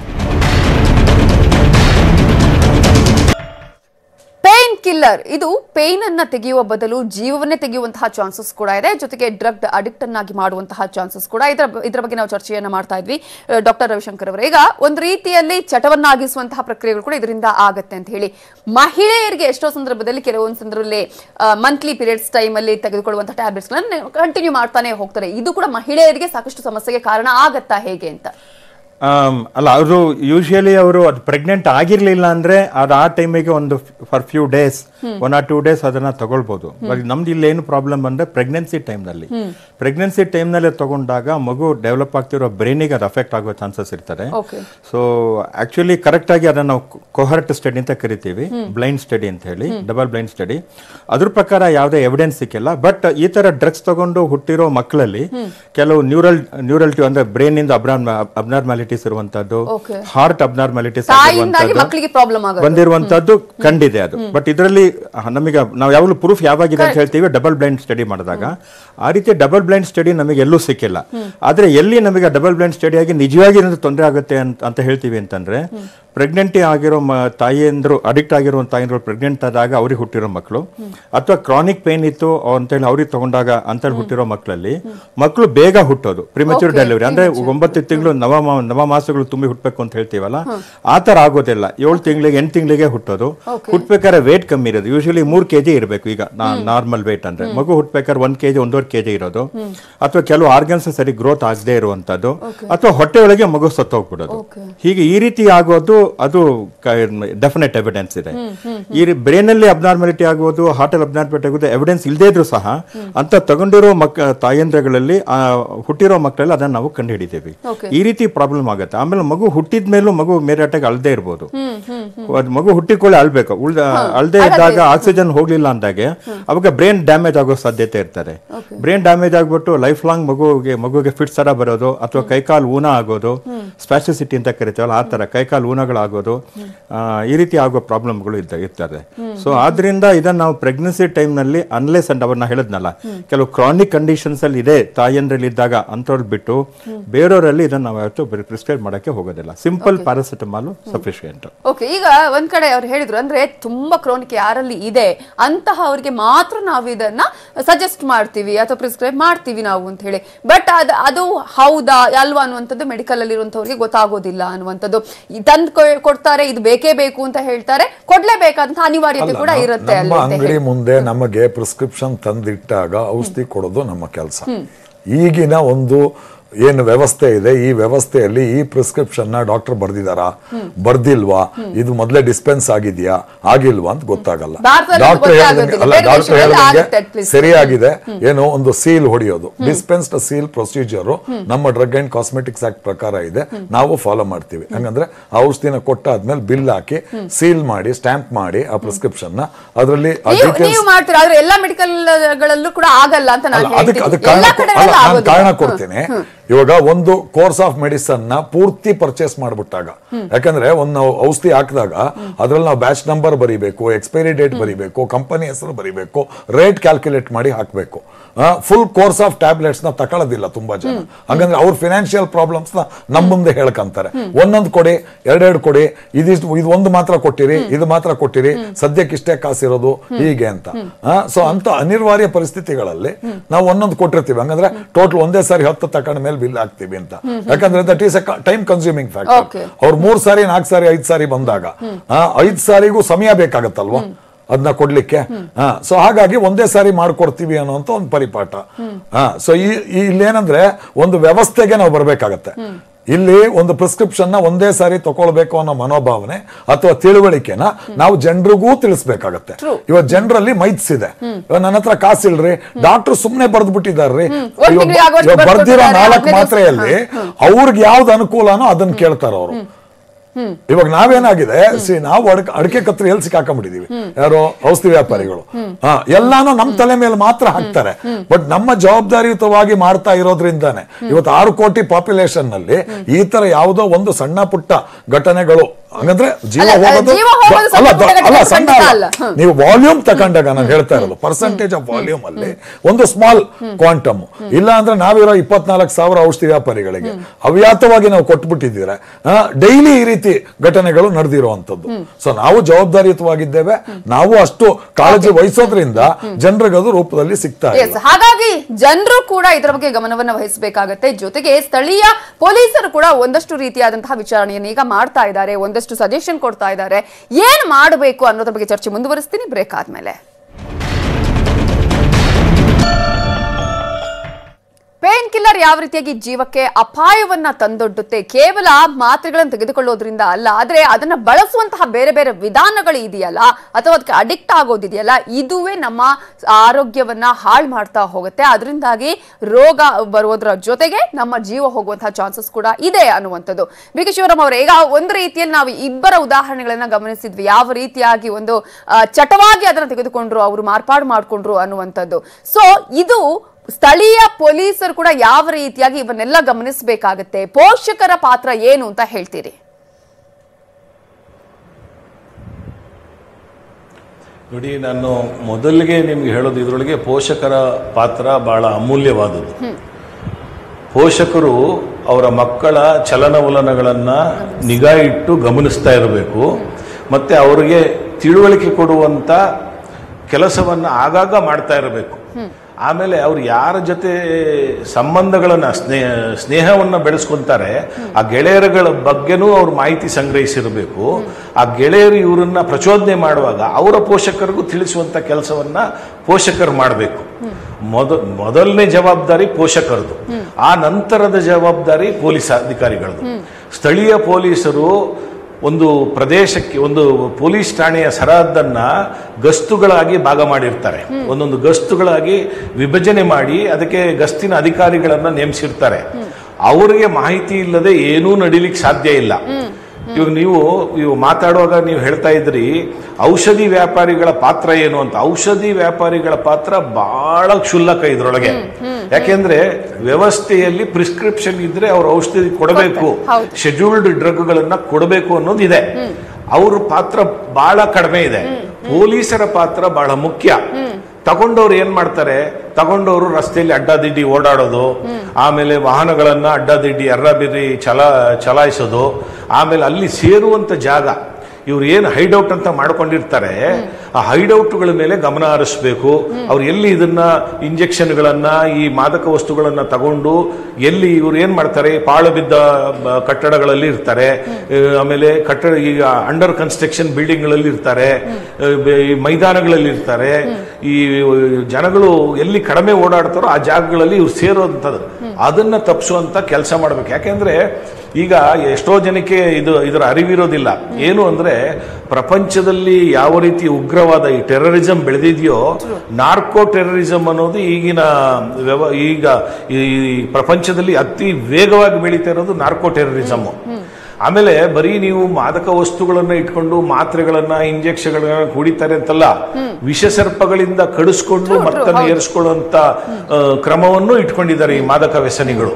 S1: ಪೇನ್ ಕಿಲ್ಲರ್ ಇದು ಪೇನ್ ಅನ್ನ ತೆಗೆಯುವ ಬದಲು ಜೀವವನ್ನೇ ತೆಗೆಯುವಂತಹ ಚಾನ್ಸಸ್ ಕೂಡ ಇದೆ ಜೊತೆಗೆ ಡ್ರಗ್ ಅಡಿಕ್ಟ್ ಅನ್ನಾಗಿ ಮಾಡುವಂತಹ ಚಾನ್ಸಸ್ ಕೂಡ ಇದರ ಇದರ ಬಗ್ಗೆ ನಾವು ಚರ್ಚೆಯನ್ನ ಮಾಡ್ತಾ ಇದ್ವಿ ಡಾಕ್ಟರ್ ರವಿಶಂಕರ್ ಅವರು ಈಗ ಒಂದು ರೀತಿಯಲ್ಲಿ ಚಟವನ್ನಾಗಿಸುವಂತಹ ಪ್ರಕ್ರಿಯೆಗಳು ಕೂಡ ಇದರಿಂದ ಆಗತ್ತೆ ಅಂತ ಹೇಳಿ ಮಹಿಳೆಯರಿಗೆ ಎಷ್ಟೋ ಸಂದರ್ಭದಲ್ಲಿ ಕೆಲವೊಂದು ಸಂದರ್ಭದಲ್ಲಿ ಮಂತ್ಲಿ ಪೀರಿಯಡ್ಸ್ ಟೈಮ್ ಅಲ್ಲಿ ತೆಗೆದುಕೊಳ್ಳುವಂತಹ ಟ್ಯಾಬ್ಲೆಟ್ಸ್ ಕಂಟಿನ್ಯೂ ಮಾಡ್ತಾನೆ ಹೋಗ್ತಾರೆ ಇದು ಕೂಡ ಮಹಿಳೆಯರಿಗೆ ಸಾಕಷ್ಟು ಸಮಸ್ಯೆಗೆ ಕಾರಣ ಆಗತ್ತಾ ಹೇಗೆ ಅಂತ
S6: ಆಮ್, ಅಲ್ಲ ಅವರು ಯೂಶುವಲಿ ಅವರು ಅದು ಪ್ರೆಗ್ನೆಂಟ್ ಆಗಿರ್ಲಿಲ್ಲ ಅಂದ್ರೆ ಅದು ಆ ಟೈಮಿಗೆ ಒಂದು for few days one or two days ಅದನ್ನ ತಗೊಳ್ಬೋದು ಬಟ್ ನಮ್ದು ಇಲ್ಲಿ ಏನು ಪ್ರಾಬ್ಲಮ್ ಅಂದ್ರೆ ಪ್ರೆಗ್ನೆನ್ಸಿ ಟೈಮ್ನಲ್ಲಿ ಪ್ರೆಗ್ನೆನ್ಸಿ ಟೈಮ್ನಲ್ಲಿ ತಗೊಂಡಾಗ ಮಗು ಡೆವಲಪ್ ಆಗ್ತಿರೋ ಬ್ರೈನಿಗೆ ಅದು ಅಫೆಕ್ಟ್ ಆಗೋ ಚಾನ್ಸಸ್ ಇರ್ತದೆ
S1: Okay.
S6: ಸೊ ಆಕ್ಚುಲಿ ಕರೆಕ್ಟ್ ಆಗಿ ಅದನ್ನ ನಾವು ಕೊಹರ್ಟ್ ಸ್ಟಡಿ ಅಂತ ಕರಿತೀವಿ ಬ್ಲೈಂಡ್ ಸ್ಟಡಿ ಅಂತ ಹೇಳಿ ಡಬಲ್ ಬ್ಲೈಂಡ್ ಸ್ಟಡಿ ಅದ್ರ ಪ್ರಕಾರ ಯಾವುದೇ ಎವಿಡೆನ್ಸ್ ಸಿಕ್ಕಿಲ್ಲ ಬಟ್ ಈ ತರ ಡ್ರಗ್ಸ್ ತಗೊಂಡು ಹುಟ್ಟಿರೋ ಮಕ್ಕಳಲ್ಲಿ ಕೆಲವು ನ್ಯೂರಲ್ ನ್ಯೂರಲ್ಟಿ ಅಂದ್ರೆ ಬ್ರೈನ್ ಇಂದ ಅಬ್ನಾರ್ಮಾಲಿಟೀಸ್ ಇರುವಂತದ್ದು
S1: Okay.
S6: ಹಾರ್ಟ್ ಅಬ್ನಾರ್ಮಾಲಿಟೀಸ್
S1: ತಾಯಿಯಿಂದಾಗಿ ಮಕ್ಕಳಿಗೆ ಪ್ರಾಬ್ಲಮ್ ಆಗೋದು
S6: ಬಂದಿರುವಂತದ್ದು ಕಂಡಿದೆ ಅದು ಬಟ್ ಇದರಲ್ಲಿ ನಮಗೆ ನಾವು ಯಾವಾಗಲೂ ಪ್ರೂಫ್ ಯಾವಾಗಿದೆ ಅಂತ ಹೇಳ್ತೀವಿ ಡಬಲ್ ಬ್ಲೈಂಡ್ ಸ್ಟಡಿ ಮಾಡಿದಾಗ ಆ ರೀತಿ ಡಬಲ್ ಬ್ಲೈಂಡ್ ಸ್ಟಡಿ ನಮಗೆ ಎಲ್ಲೂ ಸಿಕ್ಕಿಲ್ಲ ಆದ್ರೆ ಎಲ್ಲಿ ನಮಗೆ ಡಬಲ್ ಬ್ಲೈಂಡ್ ಸ್ಟಡಿ ಆಗಿ ನಿಜವಾಗಿ ಏನಾದ್ರು ತೊಂದರೆ ಆಗುತ್ತೆ ಅಂತ ಅಂತ ಹೇಳ್ತೀವಿ ಅಂತಂದ್ರೆ ಪ್ರೆಗ್ನೆಂಟಿ ಆಗಿರೋ ಮ ತಾಯಿಯಂದ್ರು ಅಡಿಕ್ಟ್ ಆಗಿರೋ ತಾಯಿಯಂದ್ರು ಪ್ರೆಗ್ನೆಂಟ್ ಆದಾಗ ಅವ್ರಿಗೆ ಹುಟ್ಟಿರೋ ಮಕ್ಕಳು ಅಥವಾ ಕ್ರಾನಿಕ್ ಪೇನ್ ಇತ್ತು ಅಂತೇಳಿ ಅವ್ರಿಗೆ ತಗೊಂಡಾಗ ಅಂತೇಳಿ ಹುಟ್ಟಿರೋ ಮಕ್ಕಳಲ್ಲಿ ಮಕ್ಕಳು ಬೇಗ ಹುಟ್ಟೋದು ಪ್ರಿಮೆಚೂರ್ ಡೆಲಿವರಿ ಅಂದ್ರೆ ಒಂಬತ್ತು ತಿಂಗಳು ನವ ನವ ಮಾಸಗಳು ತುಂಬಿ ಹುಟ್ಟಬೇಕು ಅಂತ ಹೇಳ್ತೀವಲ್ಲ ಆ ತರ ಆಗೋದಿಲ್ಲ ಏಳು ತಿಂಗಳಿಗೆ ಎಂಟು ತಿಂಗಳಿಗೆ ಹುಟ್ಟೋದು ಹುಟ್ಬೇಕಾದ್ರೆ ವೇಟ್ ಕಮ್ಮಿ ಇರೋದು ಯೂಶಲಿ ಮೂರ್ ಕೆಜಿ ಇರಬೇಕು ಈಗ ನಾರ್ಮಲ್ ವೇಟ್ ಅಂದ್ರೆ ಮಗು ಹುಟ್ಬೇಕಾದ್ರೆ ಒಂದ್ ಕೆಜಿ ಒಂದೂವರೆ ಕೆಜಿ ಇರೋದು ಅಥವಾ ಕೆಲವು ಆರ್ಗನ್ಸ್ ಸರಿ ಗ್ರೋತ್ ಆಗದೆ ಇರುವಂತದ್ದು ಅಥವಾ ಹೊಟ್ಟೆ ಒಳಗೆ ಮಗು ಸತ್ತೋಗ್ಬಿಡೋದು ಹೀಗೆ ಈ ರೀತಿ ಆಗೋದು ಅದು ಡೆಫಿನೆಟ್ ಎವಿಡೆನ್ಸ್ ಇದೆ ಈ ಬ್ರೈನ್ ಅಲ್ಲಿ ಅಬ್ನಾರ್ಮಾಲಿಟಿ ಆಗೋದು ಹಾರ್ಟ್ ಅಲ್ಲಿ ಅಬ್ನಾರ್ಮಾಲಿಟಿ ಆಗೋದು ಎವಿಡೆನ್ಸ್ ಇಲ್ಲದೇ ಇದ್ರು ಸಹ ಅಂತ ತಗೊಂಡಿರೋ ಮಕ್ ತಾಯಂದ್ರಗಳಲ್ಲಿ ಆ, ಹುಟ್ಟಿರೋ ಮಕ್ಕಳಲ್ಲಿ ಅದನ್ನ ನಾವು ಕಂಡು ಹಿಡಿತೀವಿ ಈ ರೀತಿ ಪ್ರಾಬ್ಲಮ್ ಆಗುತ್ತೆ ಆಮೇಲೆ ಮಗು ಹುಟ್ಟಿದ ಮೇಲೂ ಮಗು ಮೇರಾಟಾಗಿ ಅಳ್ದೇ ಇರ್ಬೋದು ಅದ್ ಮಗು ಹುಟ್ಟಿಕೊಳ್ಳಿ ಅಳ್ಬೇಕು ಉಳ್ದ ಅಳ್ದೇ ಇದ್ದಾಗ ಆಕ್ಸಿಜನ್ ಹೋಗ್ಲಿಲ್ಲ ಅಂದಾಗೆ ಅವಾಗ ಬ್ರೈನ್ ಡ್ಯಾಮೇಜ್ ಆಗೋ ಸಾಧ್ಯತೆ ಇರ್ತದೆ ಬ್ರೈನ್ ಡ್ಯಾಮೇಜ್ ಆಗ್ಬಿಟ್ಟು ಲೈಫ್ ಲಾಂಗ್ ಮಗುಗೆ ಮಗುಗೆ ಫಿಟ್ಸ್ ತರ ಬರೋದು ಅಥವಾ ಕೈಕಾಲು ಊನ ಆಗೋದು ಸ್ಪ್ಯಾಸಿಸಿಟಿ ಅಂತ ಕರಿತೀವಲ್ಲ ಆ ತರ ಕೈಕಾಲು ಊನಗಳಾಗೋದು ಆ, ಈ ರೀತಿ ಆಗೋ ಪ್ರಾಬ್ಲಮ್ಗಳು ಇದ್ದ ಇರ್ತದೆ ಸೊ ಆದ್ರಿಂದ ಇದನ್ನ ನಾವು ಪ್ರೆಗ್ನೆನ್ಸಿ ಟೈಮ್ ನಲ್ಲಿ ಅನ್ಲೆಸ್ ಅಂಡ್ ಅವ್ರನ್ನ ಹೇಳಿದ್ನಲ್ಲ ಕೆಲವು ಕ್ರಾನಿಕ್ ಕಂಡೀಷನ್ಸ್ ಅಲ್ಲಿ ಇದೆ ತಾಯಂದ್ರಲ್ಲಿ ಇದ್ದಾಗ ಅಂಥವ್ರು ಬಿಟ್ಟು ಬೇರೆಯವರಲ್ಲಿ ಇದನ್ನ ನಾವು ಯಾವತ್ತೂ ಪ್ರಿಸ್ಕ್ರೈಬ್ ಮಾಡಕ್ಕೆ ಹೋಗೋದಿಲ್ಲ ಸಿಂಪಲ್ ಪ್ಯಾರಾಸಿಟಮಾಲ್ ಸಫಿಷಿಯಂಟ್
S1: ಓಕೆ ಈಗ ಒಂದ್ ಕಡೆ ಅವ್ರು ಹೇಳಿದ್ರು ಅಂದ್ರೆ ತುಂಬಾ ಕ್ರೋನಿಕ್ ಯಾರಲ್ಲಿ ಇದೆ ಅಂತಹ ಅವ್ರಿಗೆ ಮಾತ್ರ ನಾವು ಇದನ್ನ ಸಜೆಸ್ಟ್ ಮಾಡ್ತೀವಿ ಅಥವಾ ಪ್ರಿಸ್ಕ್ರೈಬ್ ಮಾಡ್ತೀವಿ ನಾವು ಅಂತ ಹೇಳಿ ಬಟ್ ಅದು ಅದು ಹೌದಾ ಅಲ್ವಾ ಅನ್ನುವಂಥದ್ದು ಮೆಡಿಕಲ್ ಅಲ್ಲಿ ಇರುವಂತವ್ರಿಗೆ ಗೊತ್ತಾಗೋದಿಲ್ಲ ಅನ್ನುವಂಥದ್ದು ಈ ತಂದ್ ಕೊ- ಕೊಡ್ತಾರೆ ಇದು ಬೇಕೇ ಬೇಕು ಅಂತ ಹೇಳ್ತಾರೆ ಕೊಡ್ಲೇಬೇಕಾದಂತ ಅನಿವಾರ್ಯತೆ ಕೂಡ ಇರುತ್ತೆ
S3: ನಮ್ಮ
S1: ಅಲ್ಲಿ ಅಂತ
S3: ಅಂಗಡಿ
S1: ಹೇಳಿ.
S3: ಮುಂದೆ ನಮಗೆ ಪ್ರಿಸ್ಕ್ರಿಪ್ಷನ್ ತಂದಿಟ್ಟಾಗ ಔಷಧಿ ಕೊಡೋದು ನಮ್ಮ ಕೆಲಸ ಈಗಿನ ಒಂದು ಏನು ವ್ಯವಸ್ಥೆ ಇದೆ ಈ ವ್ಯವಸ್ಥೆಯಲ್ಲಿ ಈ ಪ್ರಿಸ್ಕ್ರಿಪ್ಷನ್ ನ ಡಾಕ್ಟರ್ ಬರ್ದಿದಾರಾ ಬರ್ದಿಲ್ವಾ ಇದು ಮೊದಲೇ ಡಿಸ್ಪೆನ್ಸ್ ಆಗಿದ್ಯಾ ಆಗಿಲ್ವಾ ಅಂತ ಗೊತ್ತಾಗಲ್ಲ
S1: ಭಾರತದಲ್ಲಿ
S3: ಡಾಕ್ಟರ್
S1: ಗೊತ್ತೇ
S3: ಹೇಳ್ದಂಗೆ
S1: ಆಗೋದಿಲ್ಲ.
S3: ಅಲ್ಲ
S1: ಬೇರೆ
S3: ಡಾಕ್ಟರ್
S1: ದೇಶಗಳಲ್ಲಿ
S3: ಹೇಳ್ದಂಗೆ
S1: ಆಗುತ್ತೆ at least.
S3: ಸರಿಯಾಗಿದೆ ಏನೋ ಒಂದು ಸೀಲ್ ಹೊಡೆಯೋದು ಡಿಸ್ಪೆನ್ಸ್ಡ್ ಸೀಲ್ ಪ್ರೊಸೀಜರ್ ನಮ್ಮ ಡ್ರಗ್ ಅಂಡ್ ಕಾಸ್ಮೆಟಿಕ್ಸ್ ಆಕ್ಟ್ ಪ್ರಕಾರ ಇದೆ ನಾವು ಫಾಲೋ ಮಾಡ್ತೀವಿ ಹಂಗಂದ್ರೆ ಆ ಔಷಧಿನ ಕೊಟ್ಟಾದ್ಮೇಲೆ ಬಿಲ್ ಹಾಕಿ ಸೀಲ್ ಮಾಡಿ ಸ್ಟಾಂಪ್ ಮಾಡಿ ಆ ಪ್ರಿಸ್ಕ್ರಿಪ್ಷನ್ ನ ಅದರಲ್ಲಿ ಆ
S1: ನೀವು
S3: details-
S1: ನೀವು ಮಾಡ್ತೀರಾ ಆದ್ರೆ ಎಲ್ಲಾ ಮೆಡಿಕಲ್ ಗಳಲ್ಲೂ ಕೂಡ ಆಗಲ್ಲ ಅಂತ ನಾನು
S3: ಅಲ್ಲ, ಅದಕ್ಕೆ ಅದಕ್ಕೆ
S1: ಹೇಳ್ತೀನಿ
S3: ಕಾರಣ
S1: ಎಲ್ಲಾ
S3: ಕೊ-
S1: ಕಡೆ
S3: ಅಲ್ಲ, ನಾನು
S1: ಆಗೋದಿಲ್ಲ.
S3: ಕಾರಣ
S1: ಹ್ಮ್.
S3: ಕೊಡ್ತೀನಿ ಇವಾಗ ಒಂದು ಕೋರ್ಸ್ ಆಫ್ ಮೆಡಿಸನ್ ನ ಪೂರ್ತಿ ಪರ್ಚೇಸ್ ಮಾಡ್ಬಿಟ್ಟಾಗ ಯಾಕಂದ್ರೆ ಒಂದು ನಾವು ಔಷಧಿ ಹಾಕಿದಾಗ ಅದ್ರಲ್ಲಿ ನಾವು ಬ್ಯಾಚ್ ನಂಬರ್ ಬರಿಬೇಕು ಎಕ್ಸ್ಪೈರಿ ಡೇಟ್ ಬರಿಬೇಕು ಕಂಪನಿ ಹೆಸರು ಬರಿಬೇಕು ರೇಟ್ ಕ್ಯಾಲ್ಕುಲೇಟ್ ಮಾಡಿ ಹಾಕಬೇಕು ಫುಲ್ ಕೋರ್ಸ್ ಆಫ್ ಟ್ಯಾಬ್ಲೆಟ್ಸ್ ನ ತಗೊಳ್ಳೋದಿಲ್ಲ ತುಂಬಾ ಜನ ಹಂಗಂದ್ರೆ ಅವ್ರ ಫಿನಾನ್ಷಿಯಲ್ ಪ್ರಾಬ್ಲಮ್ಸ್ ನ ನಮ್ಮ ಮುಂದೆ ಹೇಳ್ಕಂತಾರೆ ಒಂದೊಂದು ಕೊಡಿ ಎರಡೆರಡು ಕೊಡಿ ಇದಿಷ್ಟು ಇದು ಒಂದು ಮಾತ್ರ ಕೊಟ್ಟಿರಿ ಇದು ಮಾತ್ರ ಕೊಟ್ಟಿರಿ ಸದ್ಯಕ್ಕೆ ಇಷ್ಟೇ ಕಾಸಿರೋದು ಹೀಗೆ ಅಂತ ಸೊ ಅಂತ ಅನಿವಾರ್ಯ ಪರಿಸ್ಥಿತಿಗಳಲ್ಲಿ ನಾವು ಒಂದೊಂದು ಕೊಟ್ಟಿರ್ತೀವಿ ಹಂಗಂದ್ರೆ ಟೋಟಲ್ ಒಂದೇ ಸಾರಿ ಹತ್ತು ತಕೊಂಡ ಮೇಲೆ ಬಿಲ್ ಹಾಕ್ತೀವಿ ಅಂತ ಯಾಕಂದ್ರೆ that is time consuming factor
S1: Okay.
S3: ಅವ್ರು ಮೂರ್ ಸಾರಿ ನಾಲ್ಕು ಸಾರಿ ಐದ್ ಸಾರಿ ಬಂದಾಗ ಆ, ಐದ್ ಸಾರಿಗೂ ಸಮಯ ಬೇಕಾಗತ್ತಲ್ವಾ ಅದನ್ನ ಕೊಡ್ಲಿಕ್ಕೆ ಹಾ ಸೊ ಹಾಗಾಗಿ ಒಂದೇ ಸಾರಿ ಮಾಡ್ಕೊಡ್ತೀವಿ ಅನ್ನೋಂತ ಒಂದು ಪರಿಪಾಠ ಹಾ ಸೊ ಈ ಈ- ಇಲ್ಲೇನಂದ್ರೆ ಒಂದು ವ್ಯವಸ್ಥೆಗೆ ನಾವು ಬರ್ಬೇಕಾಗತ್ತೆ ಇಲ್ಲಿ ಒಂದು ಪ್ರಿಸ್ಕ್ರಿಪ್ಷನ್ ನ ಒಂದೇ ಸಾರಿ ತಗೊಳ್ಬೇಕು ಅನ್ನೋ ಮನೋಭಾವನೆ ಅಥವಾ ತಿಳುವಳಿಕೆನ ನಾವು ಜನರಿಗೂ ತಿಳಿಸ್ಬೇಕಾಗತ್ತೆ ಇವತ್ತು ಜನರಲ್ಲಿ ಮೈತ್ಸ್ ಇದೆ ಇವಾಗ ನನ್ನ ಹತ್ರ ಕಾಸಿಲ್ರಿ ಡಾಕ್ಟರ್ ಸುಮ್ನೆ ಬರ್ದು ಬಿಟ್ಟಿದಾರ್ರಿ
S1: ಒಂದ್ ತಿಂಗ್ಳಿಗೆ ಆಗೋಷ್ಟು
S3: ಬರ್ದಿರೋ
S1: ಬರ್ದ್ಬಿಟ್ಟಿದ್ದಾರೆ,
S3: ನಾಲ್ಕು
S1: ಹದಿನೈದು
S3: ಮಾತ್ರೆಯಲ್ಲಿ ಅವ್ರಿಗೆ ಯಾವ್ದು ಅನುಕೂಲನೋ ಅದನ್ನ ಕೇಳ್ತಾರ ಅವರು ಇವಾಗ ನಾವೇನಾಗಿದೆ ಸಿ ನಾವು ಅಡಕೆ ಅಡಿಕೆ ಕತ್ರಿ ಎಲ್ಲಿ ಸಿಕ್ಕಾಕೊಂಡ್ಬಿಟ್ಟಿದೀವಿ ಯಾರೋ ಔಷಧಿ ವ್ಯಾಪಾರಿಗಳು ಹಾ ಎಲ್ಲಾನು ನಮ್ ತಲೆ ಮೇಲೆ ಮಾತ್ರ ಹಾಕ್ತಾರೆ ಬಟ್ ನಮ್ಮ ಜವಾಬ್ದಾರಿಯುತವಾಗಿ ಮಾಡ್ತಾ ಇರೋದ್ರಿಂದಾನೆ ಇವತ್ತು ಆರು ಕೋಟಿ ಪಾಪ್ಯುಲೇಷನ್ ನಲ್ಲಿ ಈ ತರ ಯಾವುದೋ ಒಂದು ಸಣ್ಣ ಪುಟ್ಟ ಘಟನೆಗಳು ಹಂಗಂದ್ರೆ ಜೀವ
S1: ಅಲ್ಲ,
S3: ಹೋಗೋದು
S1: ಜೀವ ಹೋಗೋದು
S3: ಅಲ್ಲ
S1: ಸಣ್ಣ ಪುಟ್ಟ
S3: ಅಲ್ಲ
S1: ಘಟನೆ
S3: ಸಣ್ಣ
S1: ಖಂಡಿತ
S3: ಅಲ್ಲ
S1: ಅಲ್ಲ. ಹ್ಮ್.
S3: ನೀವು ವಾಲ್ಯೂಮ್ ತಕೊಂಡಾಗ ನಾನು ಹೇಳ್ತಾ ಇರೋದು ಪರ್ಸೆಂಟೇಜ್ ಆಫ್ ವಾಲ್ಯೂಮ್ ಅಲ್ಲಿ ಒಂದು ಸ್ಮಾಲ್ ಕ್ವಾಂಟಮ್ ಇಲ್ಲ ಅಂದ್ರೆ ನಾವಿರೋ ಇಪ್ಪತ್ನಾಲ್ಕು ಸಾವಿರ ಔಷಧಿ ವ್ಯಾಪಾರಿಗಳಿಗೆ ಅವ್ಯಾತವಾಗಿ ನಾವು ಕೊಟ್ಬಿಟ್ಟಿದ್ದೀರ ಡೈಲಿ ಈ ರೀತಿ ಘಟನೆಗಳು ನಡೆದಿರುವಂತದ್ದು ಸೊ ನಾವು ಜವಾಬ್ದಾರಿಯುತವಾಗಿದ್ದೇವೆ ನಾವು ಅಷ್ಟು ಕಾಳಜಿ ವಹಿಸೋದ್ರಿಂದ ಜನರಿಗೆ ಅದು ರೂಪದಲ್ಲಿ ಸಿಗ್ತಾ
S1: ಎಸ್
S3: ಇಲ್ಲ
S1: ಹಾಗಾಗಿ ಜನರು ಕೂಡ ಇದರ ಬಗ್ಗೆ ಗಮನವನ್ನ ವಹಿಸಬೇಕಾಗತ್ತೆ ಜೊತೆಗೆ ಸ್ಥಳೀಯ ಪೊಲೀಸರು ಕೂಡ ಒಂದಷ್ಟು ರೀತಿಯಾದಂತಹ ವಿಚಾರಣೆಯನ್ನು ಈಗ ಮಾಡ್ತಾ ಇದ್ದಾರೆ ಒಂದಷ್ಟು ಸಜೆಷನ್ ಕೊಡ್ತಾ ಇದ್ದಾರೆ ಏನ್ ಮಾಡಬೇಕು ಅನ್ನೋದ್ರ ಬಗ್ಗೆ ಚರ್ಚೆ ಮುಂದುವರಿಸ್ತೀನಿ ಬ್ರೇಕ್ ಆದ್ಮೇಲೆ ಪೇನ್ ಕಿಲ್ಲರ್ ಯಾವ ರೀತಿಯಾಗಿ ಜೀವಕ್ಕೆ ಅಪಾಯವನ್ನ ತಂದೊಡ್ಡುತ್ತೆ ಕೇವಲ ಮಾತ್ರೆಗಳನ್ನು ತೆಗೆದುಕೊಳ್ಳೋದ್ರಿಂದ ಅಲ್ಲ ಆದ್ರೆ ಅದನ್ನ ಬಳಸುವಂತಹ ಬೇರೆ ಬೇರೆ ವಿಧಾನಗಳು ಇದೆಯಲ್ಲ ಅಥವಾ ಅದಕ್ಕೆ ಅಡಿಕ್ಟ್ ಆಗೋದಿದೆಯಲ್ಲ ಇದುವೇ ನಮ್ಮ ಆರೋಗ್ಯವನ್ನ ಹಾಳು ಮಾಡ್ತಾ ಹೋಗುತ್ತೆ ಅದರಿಂದಾಗಿ ರೋಗ ಬರೋದ್ರ ಜೊತೆಗೆ ನಮ್ಮ ಜೀವ ಹೋಗುವಂತಹ ಚಾನ್ಸಸ್ ಕೂಡ ಇದೆ ಅನ್ನುವಂಥದ್ದು ಬಿ ಕೆ ಶಿವರಾಮ್ ಅವರೇ ಈಗ ಒಂದು ರೀತಿಯಲ್ಲಿ ನಾವು ಇಬ್ಬರ ಉದಾಹರಣೆಗಳನ್ನ ಗಮನಿಸಿದ್ವಿ ಯಾವ ರೀತಿಯಾಗಿ ಒಂದು ಆ, ಚಟವಾಗಿ ಅದನ್ನ ತೆಗೆದುಕೊಂಡ್ರು ಅವರು ಮಾರ್ಪಾಡು ಮಾಡ್ಕೊಂಡ್ರು ಅನ್ನುವಂಥದ್ದು ಸೊ ಇದು ಸ್ಥಳೀಯ ಪೊಲೀಸರು ಕೂಡ ಯಾವ ರೀತಿಯಾಗಿ ಇವನ್ನೆಲ್ಲ ಗಮನಿಸಬೇಕಾಗತ್ತೆ ಪೋಷಕರ ಪಾತ್ರ ಏನು ಅಂತ ಹೇಳ್ತೀರಿ
S7: ನೋಡಿ ನಾನು ಮೊದಲಿಗೆ ನಿಮ್ಗೆ ಹೇಳೋದು ಇದರೊಳಗೆ ಪೋಷಕರ ಪಾತ್ರ ಬಹಳ ಅಮೂಲ್ಯವಾದದ್ದು ಪೋಷಕರು ಅವರ ಮಕ್ಕಳ ಚಲನವಲನಗಳನ್ನ ನಿಗಾ ಇಟ್ಟು ಗಮನಿಸ್ತಾ ಇರಬೇಕು ಮತ್ತೆ ಅವರಿಗೆ ತಿಳುವಳಿಕೆ ಕೊಡುವಂತ ಕೆಲಸವನ್ನ ಆಗಾಗ ಮಾಡ್ತಾ ಇರಬೇಕು ಆಮೇಲೆ ಅವ್ರು ಯಾರ ಜೊತೆ ಸಂಬಂಧಗಳನ್ನ ಸ್ನೇಹ ಸ್ನೇಹವನ್ನ ಬೆಳೆಸ್ಕೊಂತಾರೆ ಆ ಗೆಳೆಯರುಗಳ ಬಗ್ಗೆನೂ ಅವ್ರು ಮಾಹಿತಿ ಸಂಗ್ರಹಿಸಿರಬೇಕು ಆ ಗೆಳೆಯರು ಇವರನ್ನ ಪ್ರಚೋದನೆ ಮಾಡುವಾಗ ಅವರ ಪೋಷಕರಿಗೂ ತಿಳಿಸುವಂತ ಕೆಲಸವನ್ನ ಪೋಷಕರು ಮಾಡಬೇಕು ಮೊದ ಮೊದಲನೇ ಜವಾಬ್ದಾರಿ ಪೋಷಕರದು ಆ ನಂತರದ ಜವಾಬ್ದಾರಿ ಪೊಲೀಸ್ ಅಧಿಕಾರಿಗಳದು ಸ್ಥಳೀಯ ಪೊಲೀಸರು ಒಂದು ಪ್ರದೇಶಕ್ಕೆ ಒಂದು ಪೊಲೀಸ್ ಠಾಣೆಯ ಸರಹದ್ದನ್ನ ಗಸ್ತುಗಳಾಗಿ ಭಾಗ ಮಾಡಿರ್ತಾರೆ ಒಂದೊಂದು ಗಸ್ತುಗಳಾಗಿ ವಿಭಜನೆ ಮಾಡಿ ಅದಕ್ಕೆ ಗಸ್ತಿನ ಅಧಿಕಾರಿಗಳನ್ನ ನೇಮಿಸಿರ್ತಾರೆ ಅವರಿಗೆ ಮಾಹಿತಿ ಇಲ್ಲದೆ ಏನೂ ನಡೀಲಿಕ್ಕೆ ಸಾಧ್ಯ ಇಲ್ಲ ಇವಾಗ ನೀವು ನೀವು ಮಾತಾಡುವಾಗ ನೀವು ಹೇಳ್ತಾ ಇದ್ರಿ ಔಷಧಿ ವ್ಯಾಪಾರಿಗಳ ಪಾತ್ರ ಏನು ಅಂತ ಔಷಧಿ ವ್ಯಾಪಾರಿಗಳ ಪಾತ್ರ ಬಹಳ ಕ್ಷುಲ್ಲಕ ಇದ್ರೊಳಗೆ ಯಾಕೆಂದ್ರೆ ವ್ಯವಸ್ಥೆಯಲ್ಲಿ ಪ್ರಿಸ್ಕ್ರಿಪ್ಷನ್ ಇದ್ರೆ ಅವ್ರ ಔಷಧಿ ಕೊಡಬೇಕು
S1: ಹೌದು.
S7: ಶೆಡ್ಯೂಲ್ಡ್ ಡ್ರಗ್ಗಳನ್ನ ಕೊಡಬೇಕು ಅನ್ನೋದಿದೆ ಅವ್ರ ಪಾತ್ರ ಬಹಳ ಕಡಿಮೆ ಇದೆ ಪೊಲೀಸರ ಪಾತ್ರ ಬಹಳ ಮುಖ್ಯ ತಗೊಂಡವ್ರು ಏನ್ ಮಾಡ್ತಾರೆ ತಗೊಂಡವರು ರಸ್ತೆಯಲ್ಲಿ ಅಡ್ಡಾದಿಡ್ಡಿ ಓಡಾಡೋದು ಆಮೇಲೆ ವಾಹನಗಳನ್ನ ಅಡ್ಡಾದಿಡ್ಡಿ ಎರ್ರಬಿರ್ರಿ ಚಲ ಚಲಾಯಿಸೋದು ಆಮೇಲೆ ಅಲ್ಲಿ ಸೇರುವಂತ ಜಾಗ ಇವ್ರು ಏನು ಹೈಡೌಟ್ ಅಂತ ಮಾಡ್ಕೊಂಡಿರ್ತಾರೆ ಆ ಹೈಡೌಟ್ಗಳ ಮೇಲೆ ಗಮನ ಹರಿಸ್ಬೇಕು ಅವ್ರು ಎಲ್ಲಿ ಇದನ್ನ ಇಂಜೆಕ್ಷನ್ಗಳನ್ನ ಈ ಮಾದಕ ವಸ್ತುಗಳನ್ನ ತಗೊಂಡು ಎಲ್ಲಿ ಇವ್ರು ಏನ್ ಮಾಡ್ತಾರೆ ಪಾಳು ಬಿದ್ದ ಬ- ಕಟ್ಟಡಗಳಲ್ಲಿ ಇರ್ತಾರೆ ಆ, ಆಮೇಲೆ ಕಟ್ಟಡ ಈಗ ಅಂಡರ್ ಕನ್ಸ್ಟ್ರಕ್ಷನ್ ಬಿಲ್ಡಿಂಗ್ಗಳಲ್ಲಿ ಇರ್ತಾರೆ ಆ, ಬೆ- ಈ ಮೈದಾನಗಳಲ್ಲಿ ಇರ್ತಾರೆ ಈ ಜನಗಳು ಎಲ್ಲಿ ಕಡಿಮೆ ಓಡಾಡ್ತಾರೋ ಆ ಜಾಗಗಳಲ್ಲಿ ಇವ್ರು ಸೇರುವಂಥದ್ದು ಅದನ್ನ ತಪ್ಪಿಸುವಂತ ಕೆಲಸ ಮಾಡ್ಬೇಕು ಯಾಕೆಂದ್ರೆ ಈಗ ಎಷ್ಟೋ ಜನಕ್ಕೆ ಇದು ಇದರ ಅರಿವಿರೋದಿಲ್ಲ ಏನು ಅಂದ್ರೆ ಪ್ರಪಂಚದಲ್ಲಿ ಯಾವ ರೀತಿ ಉಗ್ರವಾದ ಈ ಟೆರರಿಸಂ ಬೆಳೆದಿದೆಯೋ ನಾರ್ಕೋ ಟೆರರಿಸಂ ಅನ್ನೋದು ಈಗಿನ ವ್ಯವ ಈಗ ಈ ಪ್ರಪಂಚದಲ್ಲಿ ಅತಿ ವೇಗವಾಗಿ ಬೆಳೀತಾ ಇರೋದು ನಾರ್ಕೋ ಟೆರರಿಸಮ್ ಆಮೇಲೆ ಬರೀ ನೀವು ಮಾದಕ ವಸ್ತುಗಳನ್ನ ಇಟ್ಕೊಂಡು ಮಾತ್ರೆಗಳನ್ನ ಇಂಜೆಕ್ಷನ್ಗಳನ್ನ ಕುಡಿತಾರೆ ಅಂತಲ್ಲ ವಿಷಸರ್ಪಗಳಿಂದ ಕಡಿಸ್ಕೊಂಡು ಮತ್ತನ್ನು ಏರಿಸ್ಕೊಳ್ಳುವಂತ ಆ, ಕ್ರಮವನ್ನು ಇಟ್ಕೊಂಡಿದ್ದಾರೆ ಈ ಮಾದಕ ವ್ಯಸನಿಗಳು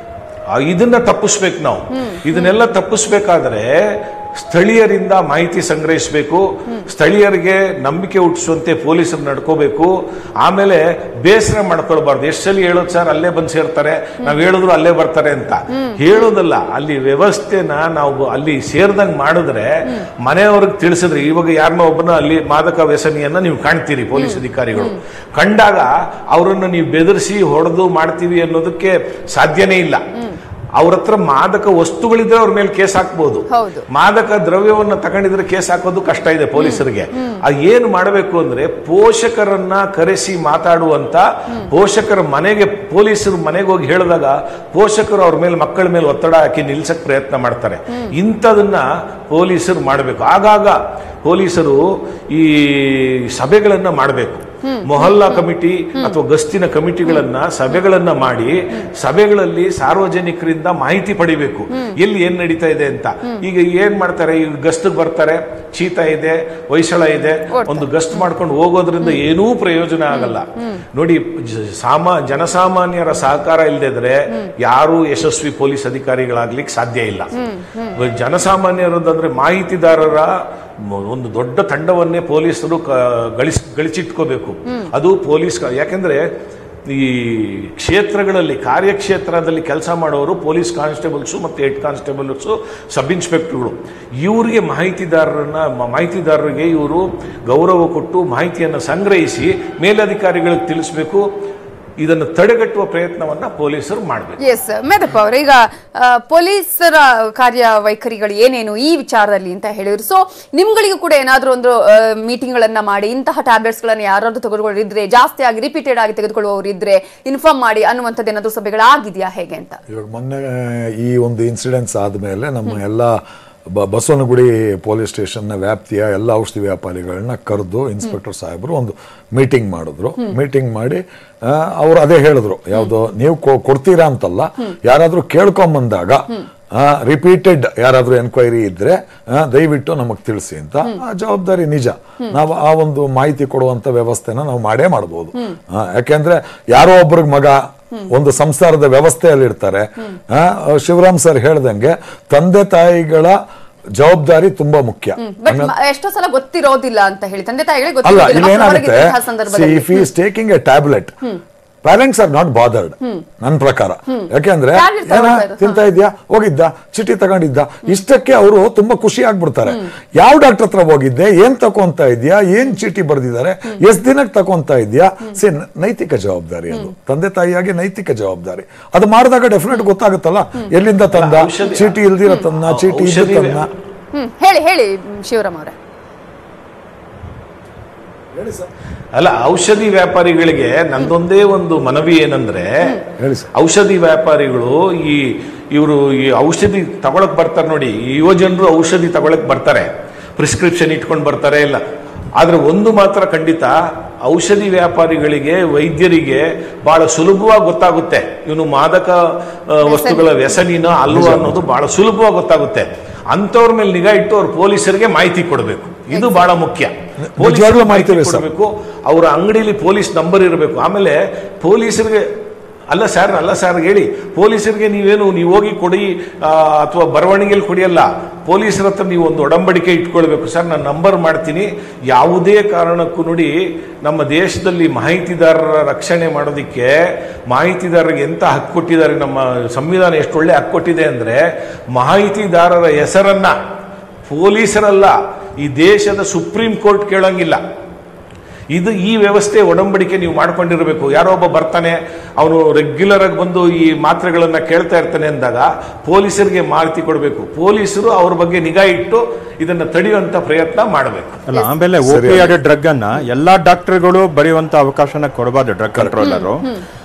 S7: ಆ, ಇದನ್ನ ತಪ್ಪಿಸ್ಬೇಕು ನಾವು ಇದನ್ನೆಲ್ಲ ತಪ್ಪಿಸ್ಬೇಕಾದ್ರೆ ಸ್ಥಳೀಯರಿಂದ ಮಾಹಿತಿ ಸಂಗ್ರಹಿಸಬೇಕು ಸ್ಥಳೀಯರಿಗೆ ನಂಬಿಕೆ ಹುಟ್ಟಿಸುವಂತೆ ಪೊಲೀಸರು ನಡ್ಕೋಬೇಕು ಆಮೇಲೆ ಬೇಸರ ಮಾಡ್ಕೊಳ್ಬಾರ್ದು ಎಷ್ಟು ಸಲ ಹೇಳೋದು ಸರ್ ಅಲ್ಲೇ ಬಂದು ಸೇರ್ತಾರೆ ನಾವು ಹೇಳಿದ್ರು ಅಲ್ಲೇ ಬರ್ತಾರೆ ಅಂತ ಹೇಳೋದಲ್ಲ ಅಲ್ಲಿ ವ್ಯವಸ್ಥೆನ ನಾವು ಅಲ್ಲಿ ಸೇರ್ದಂಗ್ ಮಾಡಿದ್ರೆ ಮನೆಯವ್ರಿಗೆ ತಿಳಿಸಿದ್ರೆ ಇವಾಗ ಯಾರನ್ನ ಒಬ್ಬನ ಅಲ್ಲಿ ಮಾದಕ ವ್ಯಸನಿಯನ್ನ ನೀವು ಕಾಣ್ತೀರಿ ಪೊಲೀಸ್ ಅಧಿಕಾರಿಗಳು ಕಂಡಾಗ ಅವರನ್ನು ನೀವು ಬೆದರಿಸಿ ಹೊಡೆದು ಮಾಡ್ತೀವಿ ಅನ್ನೋದಕ್ಕೆ ಸಾಧ್ಯನೇ ಇಲ್ಲ ಅವ್ರ ಹತ್ರ ಮಾದಕ ವಸ್ತುಗಳಿದ್ರೆ ಅವ್ರ ಮೇಲೆ ಕೇಸ್ ಹಾಕ್ಬೋದು
S1: ಹೌದು.
S7: ಮಾದಕ ದ್ರವ್ಯವನ್ನ ತಗೊಂಡಿದ್ರೆ ಕೇಸ್ ಹಾಕೋದು ಕಷ್ಟ ಇದೆ ಪೊಲೀಸರಿಗೆ ಅದು ಏನು ಮಾಡಬೇಕು ಅಂದ್ರೆ ಪೋಷಕರನ್ನ ಕರೆಸಿ ಮಾತಾಡುವಂತ ಪೋಷಕರ ಮನೆಗೆ ಪೊಲೀಸರು ಮನೆಗೆ ಹೋಗಿ ಹೇಳಿದಾಗ ಪೋಷಕರು ಅವ್ರ ಮೇಲೆ ಮಕ್ಕಳ ಮೇಲೆ ಒತ್ತಡ ಹಾಕಿ ನಿಲ್ಸಕ್ ಪ್ರಯತ್ನ ಮಾಡ್ತಾರೆ ಇಂಥದನ್ನ ಪೊಲೀಸರು ಮಾಡಬೇಕು ಆಗಾಗ ಪೊಲೀಸರು ಈ ಸಭೆಗಳನ್ನ ಮಾಡಬೇಕು ಮೊಹಲ್ಲಾ ಕಮಿಟಿ ಅಥವಾ ಗಸ್ತಿನ ಕಮಿಟಿಗಳನ್ನ ಸಭೆಗಳನ್ನ ಮಾಡಿ ಸಭೆಗಳಲ್ಲಿ ಸಾರ್ವಜನಿಕರಿಂದ ಮಾಹಿತಿ ಪಡಿಬೇಕು ಎಲ್ಲಿ ಏನ್ ನಡೀತಾ ಇದೆ ಅಂತ ಈಗ ಏನ್ ಮಾಡ್ತಾರೆ ಈಗ ಗಸ್ತಿಗೆ ಬರ್ತಾರೆ ಶೀತ ಇದೆ ಹೊಯ್ಸಳ ಇದೆ ಒಂದು ಗಸ್ಟ್ ಮಾಡ್ಕೊಂಡು ಹೋಗೋದ್ರಿಂದ ಏನೂ ಪ್ರಯೋಜನ ಆಗಲ್ಲ ನೋಡಿ ಜ- ಸಾಮ ಜನಸಾಮಾನ್ಯರ ಸಹಕಾರ ಇಲ್ಲದಿದ್ರೆ ಯಾರು ಯಶಸ್ವಿ ಪೊಲೀಸ್ ಅಧಿಕಾರಿಗಳಾಗ್ಲಿಕ್ಕೆ ಸಾಧ್ಯ ಇಲ್ಲ ಜನಸಾಮಾನ್ಯರದಂದ್ರೆ ಮಾಹಿತಿದಾರರ ಮ- ಒಂದು ದೊಡ್ಡ ತಂಡವನ್ನೇ ಪೊಲೀಸರು ಕ- ಗಳಿಸ್ ಗಳಿಸಿಟ್ಕೋಬೇಕು ಅದು ಪೊಲೀಸ್ ಕ- ಯಾಕೆಂದ್ರೆ ಈ ಕ್ಷೇತ್ರಗಳಲ್ಲಿ ಕಾರ್ಯಕ್ಷೇತ್ರದಲ್ಲಿ ಕೆಲಸ ಮಾಡೋರು ಪೊಲೀಸ್ ಕಾನ್ಸ್ಟೇಬಲ್ಸು ಮತ್ತು ಹೆಡ್ ಕಾನ್ಸ್ಟೇಬಲ್ಸು ಸಬ್ ಇನ್ಸ್ಪೆಕ್ಟರ್ಗಳು ಇವರಿಗೆ ಮಾಹಿತಿದಾರರನ್ನ ಮ- ಮಾಹಿತಿದಾರರಿಗೆ ಇವರು ಗೌರವ ಕೊಟ್ಟು ಮಾಹಿತಿಯನ್ನು ಸಂಗ್ರಹಿಸಿ ಮೇಲಧಿಕಾರಿಗಳಿಗೆ ತಿಳಿಸ್ಬೇಕು ಇದನ್ನು ತಡೆಗಟ್ಟುವ ಪ್ರಯತ್ನವನ್ನ ಪೊಲೀಸರು ಮಾಡಬೇಕು
S1: ಎಸ್ ಮೇದಪ್ಪ ಅವ್ರೆ ಈಗ ಆ, ಪೊಲೀಸರ ಕಾರ್ಯವೈಖರಿಗಳು ಏನೇನು ಈ ವಿಚಾರದಲ್ಲಿ ಅಂತ ಹೇಳಿದ್ರು ಸೊ ನಿಮ್ಗಳಿಗೂ ಕೂಡ ಏನಾದ್ರೂ ಒಂದು ಮೀಟಿಂಗ್ ಗಳನ್ನ ಮಾಡಿ ಇಂತಹ ಟ್ಯಾಬ್ಲೆಟ್ಸ್ ಗಳನ್ನ ಯಾರಾದ್ರೂ ತೆಗೆದುಕೊಳ್ಳಿದ್ರೆ ಜಾಸ್ತಿ ಆಗಿ ರಿಪೀಟೆಡ್ ಆಗಿ ತೆಗೆದುಕೊಳ್ಳುವವರು ಇದ್ರೆ ಇನ್ಫಾರ್ಮ್ ಮಾಡಿ ಅನ್ನುವಂಥದ್ದು ಏನಾದ್ರೂ ಸಭೆಗಳಾಗಿದೆಯಾ ಹೇಗೆ ಅಂತ
S3: ಇವಾಗ ಮೊನ್ನೆ ಈ ಒಂದು ಇನ್ಸಿಡೆನ್ಸ್ ಆದಮೇಲೆ ನಮ್ಮ ಎಲ್ಲ ಬ ಬಸವನಗುಡಿ ಪೊಲೀಸ್ ಸ್ಟೇಷನ್ನ ವ್ಯಾಪ್ತಿಯ ಎಲ್ಲ ಔಷಧಿ ವ್ಯಾಪಾರಿಗಳನ್ನ ಕರೆದು ಇನ್ಸ್ಪೆಕ್ಟರ್ ಸಾಹೇಬರು ಒಂದು ಮೀಟಿಂಗ್ ಮಾಡಿದ್ರು ಮೀಟಿಂಗ್ ಮಾಡಿ ಆ, ಅವ್ರು ಅದೇ ಹೇಳಿದ್ರು ಯಾವುದು ನೀವು ಕೊ- ಕೊಡ್ತೀರಾ ಅಂತಲ್ಲ ಯಾರಾದರೂ ಕೇಳ್ಕೊಂಬಂದಾಗ ರಿಪೀಟೆಡ್ ಯಾರಾದರೂ ಎನ್ಕ್ವೈರಿ ಇದ್ರೆ ಆ, ದಯವಿಟ್ಟು ನಮಗೆ ತಿಳಿಸಿ ಅಂತ ಆ ಜವಾಬ್ದಾರಿ ನಿಜ ನಾವು ಆ ಒಂದು ಮಾಹಿತಿ ಕೊಡುವಂತ ವ್ಯವಸ್ಥೆನ ನಾವು ಮಾಡೇ ಮಾಡ್ಬೋದು ಆ, ಯಾಕೆಂದ್ರೆ ಯಾರೋ ಒಬ್ರಿಗೆ ಮಗ ಒಂದು ಸಂಸಾರದ ವ್ಯವಸ್ಥೆಯಲ್ಲಿ ಇರ್ತಾರೆ ಆ, ಶಿವರಾಮ್ ಸರ್ ಹೇಳ್ದಂಗೆ ತಂದೆ ತಾಯಿಗಳ ಜವಾಬ್ದಾರಿ ತುಂಬಾ ಮುಖ್ಯ
S1: ಬಟ್ ಎಷ್ಟೋ ಸಲ ಗೊತ್ತಿರೋದಿಲ್ಲ ಅಂತ ಹೇಳಿ ತಂದೆ ತಾಯಿಗಳಿಗೆ
S3: ಅಲ್ಲ
S1: ಗೊತ್ತಿರೋದಿಲ್ಲ ಮಕ್ಕಳು
S3: ಇಲ್ಲೇನಾಗುತ್ತೆ
S1: ಹೊರಗಿದ್ದಂತಹ ಸಂದರ್ಭದಲ್ಲಿ
S3: if is taking a tablet parents are not bothered ನನ್ನ ಪ್ರಕಾರ ಯಾಕೆಂದ್ರೆ
S1: Tablet
S3: ಏನ
S1: ತಗೊಳ್ತಾ ಇರೋದು,
S3: ತಿಂತಾ ಇದ್ಯಾ ಹೋಗಿದ್ದ ಚೀಟಿ ತಗೊಂಡಿದ್ದ ಇಷ್ಟಕ್ಕೆ ಅವರು ತುಂಬಾ ಖುಷಿ ಆಗ್ಬಿಡ್ತಾರೆ ಯಾವ ಡಾಕ್ಟರ್ ಹತ್ರ ಹೋಗಿದ್ದೆ ಏನ್ ತಕೊಂತ ಇದ್ಯಾ ಏನ್ ಚೀಟಿ ಬರ್ದಿದ್ದಾರೆ ಎಷ್ಟ್ ದಿನಕ್ಕೆ ತಕೊಂತ ಇದ್ಯಾ ಸಿ ನೈತಿಕ ಜವಾಬ್ದಾರಿ ಅದು ತಂದೆ ತಾಯಿಯಾಗಿ ನೈತಿಕ ಜವಾಬ್ದಾರಿ ಅದು ಮಾಡಿದಾಗ ಡೆಫಿನೆಟ್ ಗೊತ್ತಾಗುತ್ತಲ್ಲ ಎಲ್ಲಿಂದ ತಂದ
S7: ಔಷಧಿ-
S3: ಚೀಟಿ ಇಲ್ದಿರ ತನ್ನ ಚೀಟಿ ಇದ್ದು
S7: ಔಷಧಿ-
S3: ತನ್ನ
S1: ಹ್ಮ್ ಹೇಳಿ ಹೇಳಿ ಶಿವರಾಮ್ ಅವರೇ
S7: ಅಲ್ಲ ಔಷಧಿ ವ್ಯಾಪಾರಿಗಳಿಗೆ ನಂದೊಂದೇ ಒಂದು ಮನವಿ ಏನಂದ್ರೆ
S3: ಹೇಳಿ ಸರ್
S7: ಔಷಧಿ ವ್ಯಾಪಾರಿಗಳು ಈ ಇವರು ಈ ಔಷಧಿ ತಗೊಳಕ್ ಬರ್ತಾರೆ ನೋಡಿ ಈ ಯುವ ಜನರು ಔಷಧಿ ತಗೊಳಕ್ ಬರ್ತಾರೆ ಪ್ರಿಸ್ಕ್ರಿಪ್ಷನ್ ಇಟ್ಕೊಂಡು ಬರ್ತಾರೆ ಇಲ್ಲ ಆದ್ರೆ ಒಂದು ಮಾತ್ರ ಖಂಡಿತ ಔಷಧಿ ವ್ಯಾಪಾರಿಗಳಿಗೆ ವೈದ್ಯರಿಗೆ ಬಹಳ ಸುಲಭವಾಗಿ ಗೊತ್ತಾಗುತ್ತೆ ಇವನು ಮಾದಕ ಆ, ವಸ್ತುಗಳ ವ್ಯಸನಿನ ಅಲ್ವಾ ಅನ್ನೋದು ಬಹಳ ಸುಲಭವಾಗಿ ಗೊತ್ತಾಗುತ್ತೆ ಅಂತವ್ರ ಮೇಲೆ ನಿಗಾ ಇಟ್ಟು ಅವ್ರ ಪೊಲೀಸರಿಗೆ ಮಾಹಿತಿ ಕೊಡಬೇಕು ಇದು ಬಹಳ ಮುಖ್ಯ ಪೊಲೀಸರಿಗೆ
S3: ನಿಜವಾಗ್ಲೂ ಮಾಹಿತಿ ಇದೆ ಸರ್.
S7: ಕೊಡಬೇಕು ಅವರ ಅಂಗಡಿಲಿ ಪೊಲೀಸ್ ನಂಬರ್ ಇರಬೇಕು ಆಮೇಲೆ ಪೊಲೀಸರಿಗೆ ಅಲ್ಲ ಸರ್ ಅಲ್ಲ ಸರ್ ಹೇಳಿ ಪೊಲೀಸರಿಗೆ ನೀವೇನು ನೀವು ಹೋಗಿ ಕೊಡಿ ಅಥವಾ ಬರವಣಿಗೆಯಲ್ಲಿ ಕೊಡಿಯಲ್ಲ ಪೊಲೀಸರ ಹತ್ರ ನೀವು ಒಂದು ಒಡಂಬಡಿಕೆ ಇಟ್ಕೊಳ್ಬೇಕು ಸರ್ ನಾನು ನಂಬರ್ ಮಾಡ್ತೀನಿ ಯಾವುದೇ ಕಾರಣಕ್ಕೂ ನೋಡಿ ನಮ್ಮ ದೇಶದಲ್ಲಿ ಮಾಹಿತಿದಾರರ ರಕ್ಷಣೆ ಮಾಡೋದಕ್ಕೆ ಮಾಹಿತಿದಾರರಿಗೆ ಎಂತ ಹಕ್ಕು ಕೊಟ್ಟಿದ್ದಾರೆ ನಮ್ಮ ಸಂವಿಧಾನ ಎಷ್ಟು ಒಳ್ಳೆ ಹಕ್ಕು ಕೊಟ್ಟಿದೆ ಅಂದರೆ ಮಾಹಿತಿದಾರರ ಹೆಸರನ್ನ ಪೊಲೀಸರಲ್ಲ ಈ ದೇಶದ ಸುಪ್ರೀಂ ಕೋರ್ಟ್ ಕೇಳಂಗಿಲ್ಲ ಇದು ಈ ವ್ಯವಸ್ಥೆ ಒಡಂಬಡಿಕೆ ನೀವು ಮಾಡ್ಕೊಂಡಿರಬೇಕು ಯಾರೋ ಒಬ್ಬ ಬರ್ತಾನೆ ಅವನು ರೆಗ್ಯುಲರ್ ಆಗಿ ಬಂದು ಈ ಮಾತ್ರೆಗಳನ್ನ ಕೇಳ್ತಾ ಇರ್ತಾನೆ ಅಂದಾಗ ಪೊಲೀಸರಿಗೆ ಮಾಹಿತಿ ಕೊಡಬೇಕು ಪೊಲೀಸರು ಅವ್ರ ಬಗ್ಗೆ ನಿಗಾ ಇಟ್ಟು ಇದನ್ನ ತಡೆಯುವಂತ ಪ್ರಯತ್ನ ಮಾಡಬೇಕು
S6: ಅಲ್ಲ ಆಮೇಲೆ ಓಪಿಯಾಡ್ ಡ್ರಗ್ ಅನ್ನ ಎಲ್ಲಾ ಡಾಕ್ಟರ್ಗಳು ಬರೆಯುವಂತ ಅವಕಾಶನ ಕೊಡಬಾರ್ದು ಡ್ರಗ್ ಕಂಟ್ರೋಲರು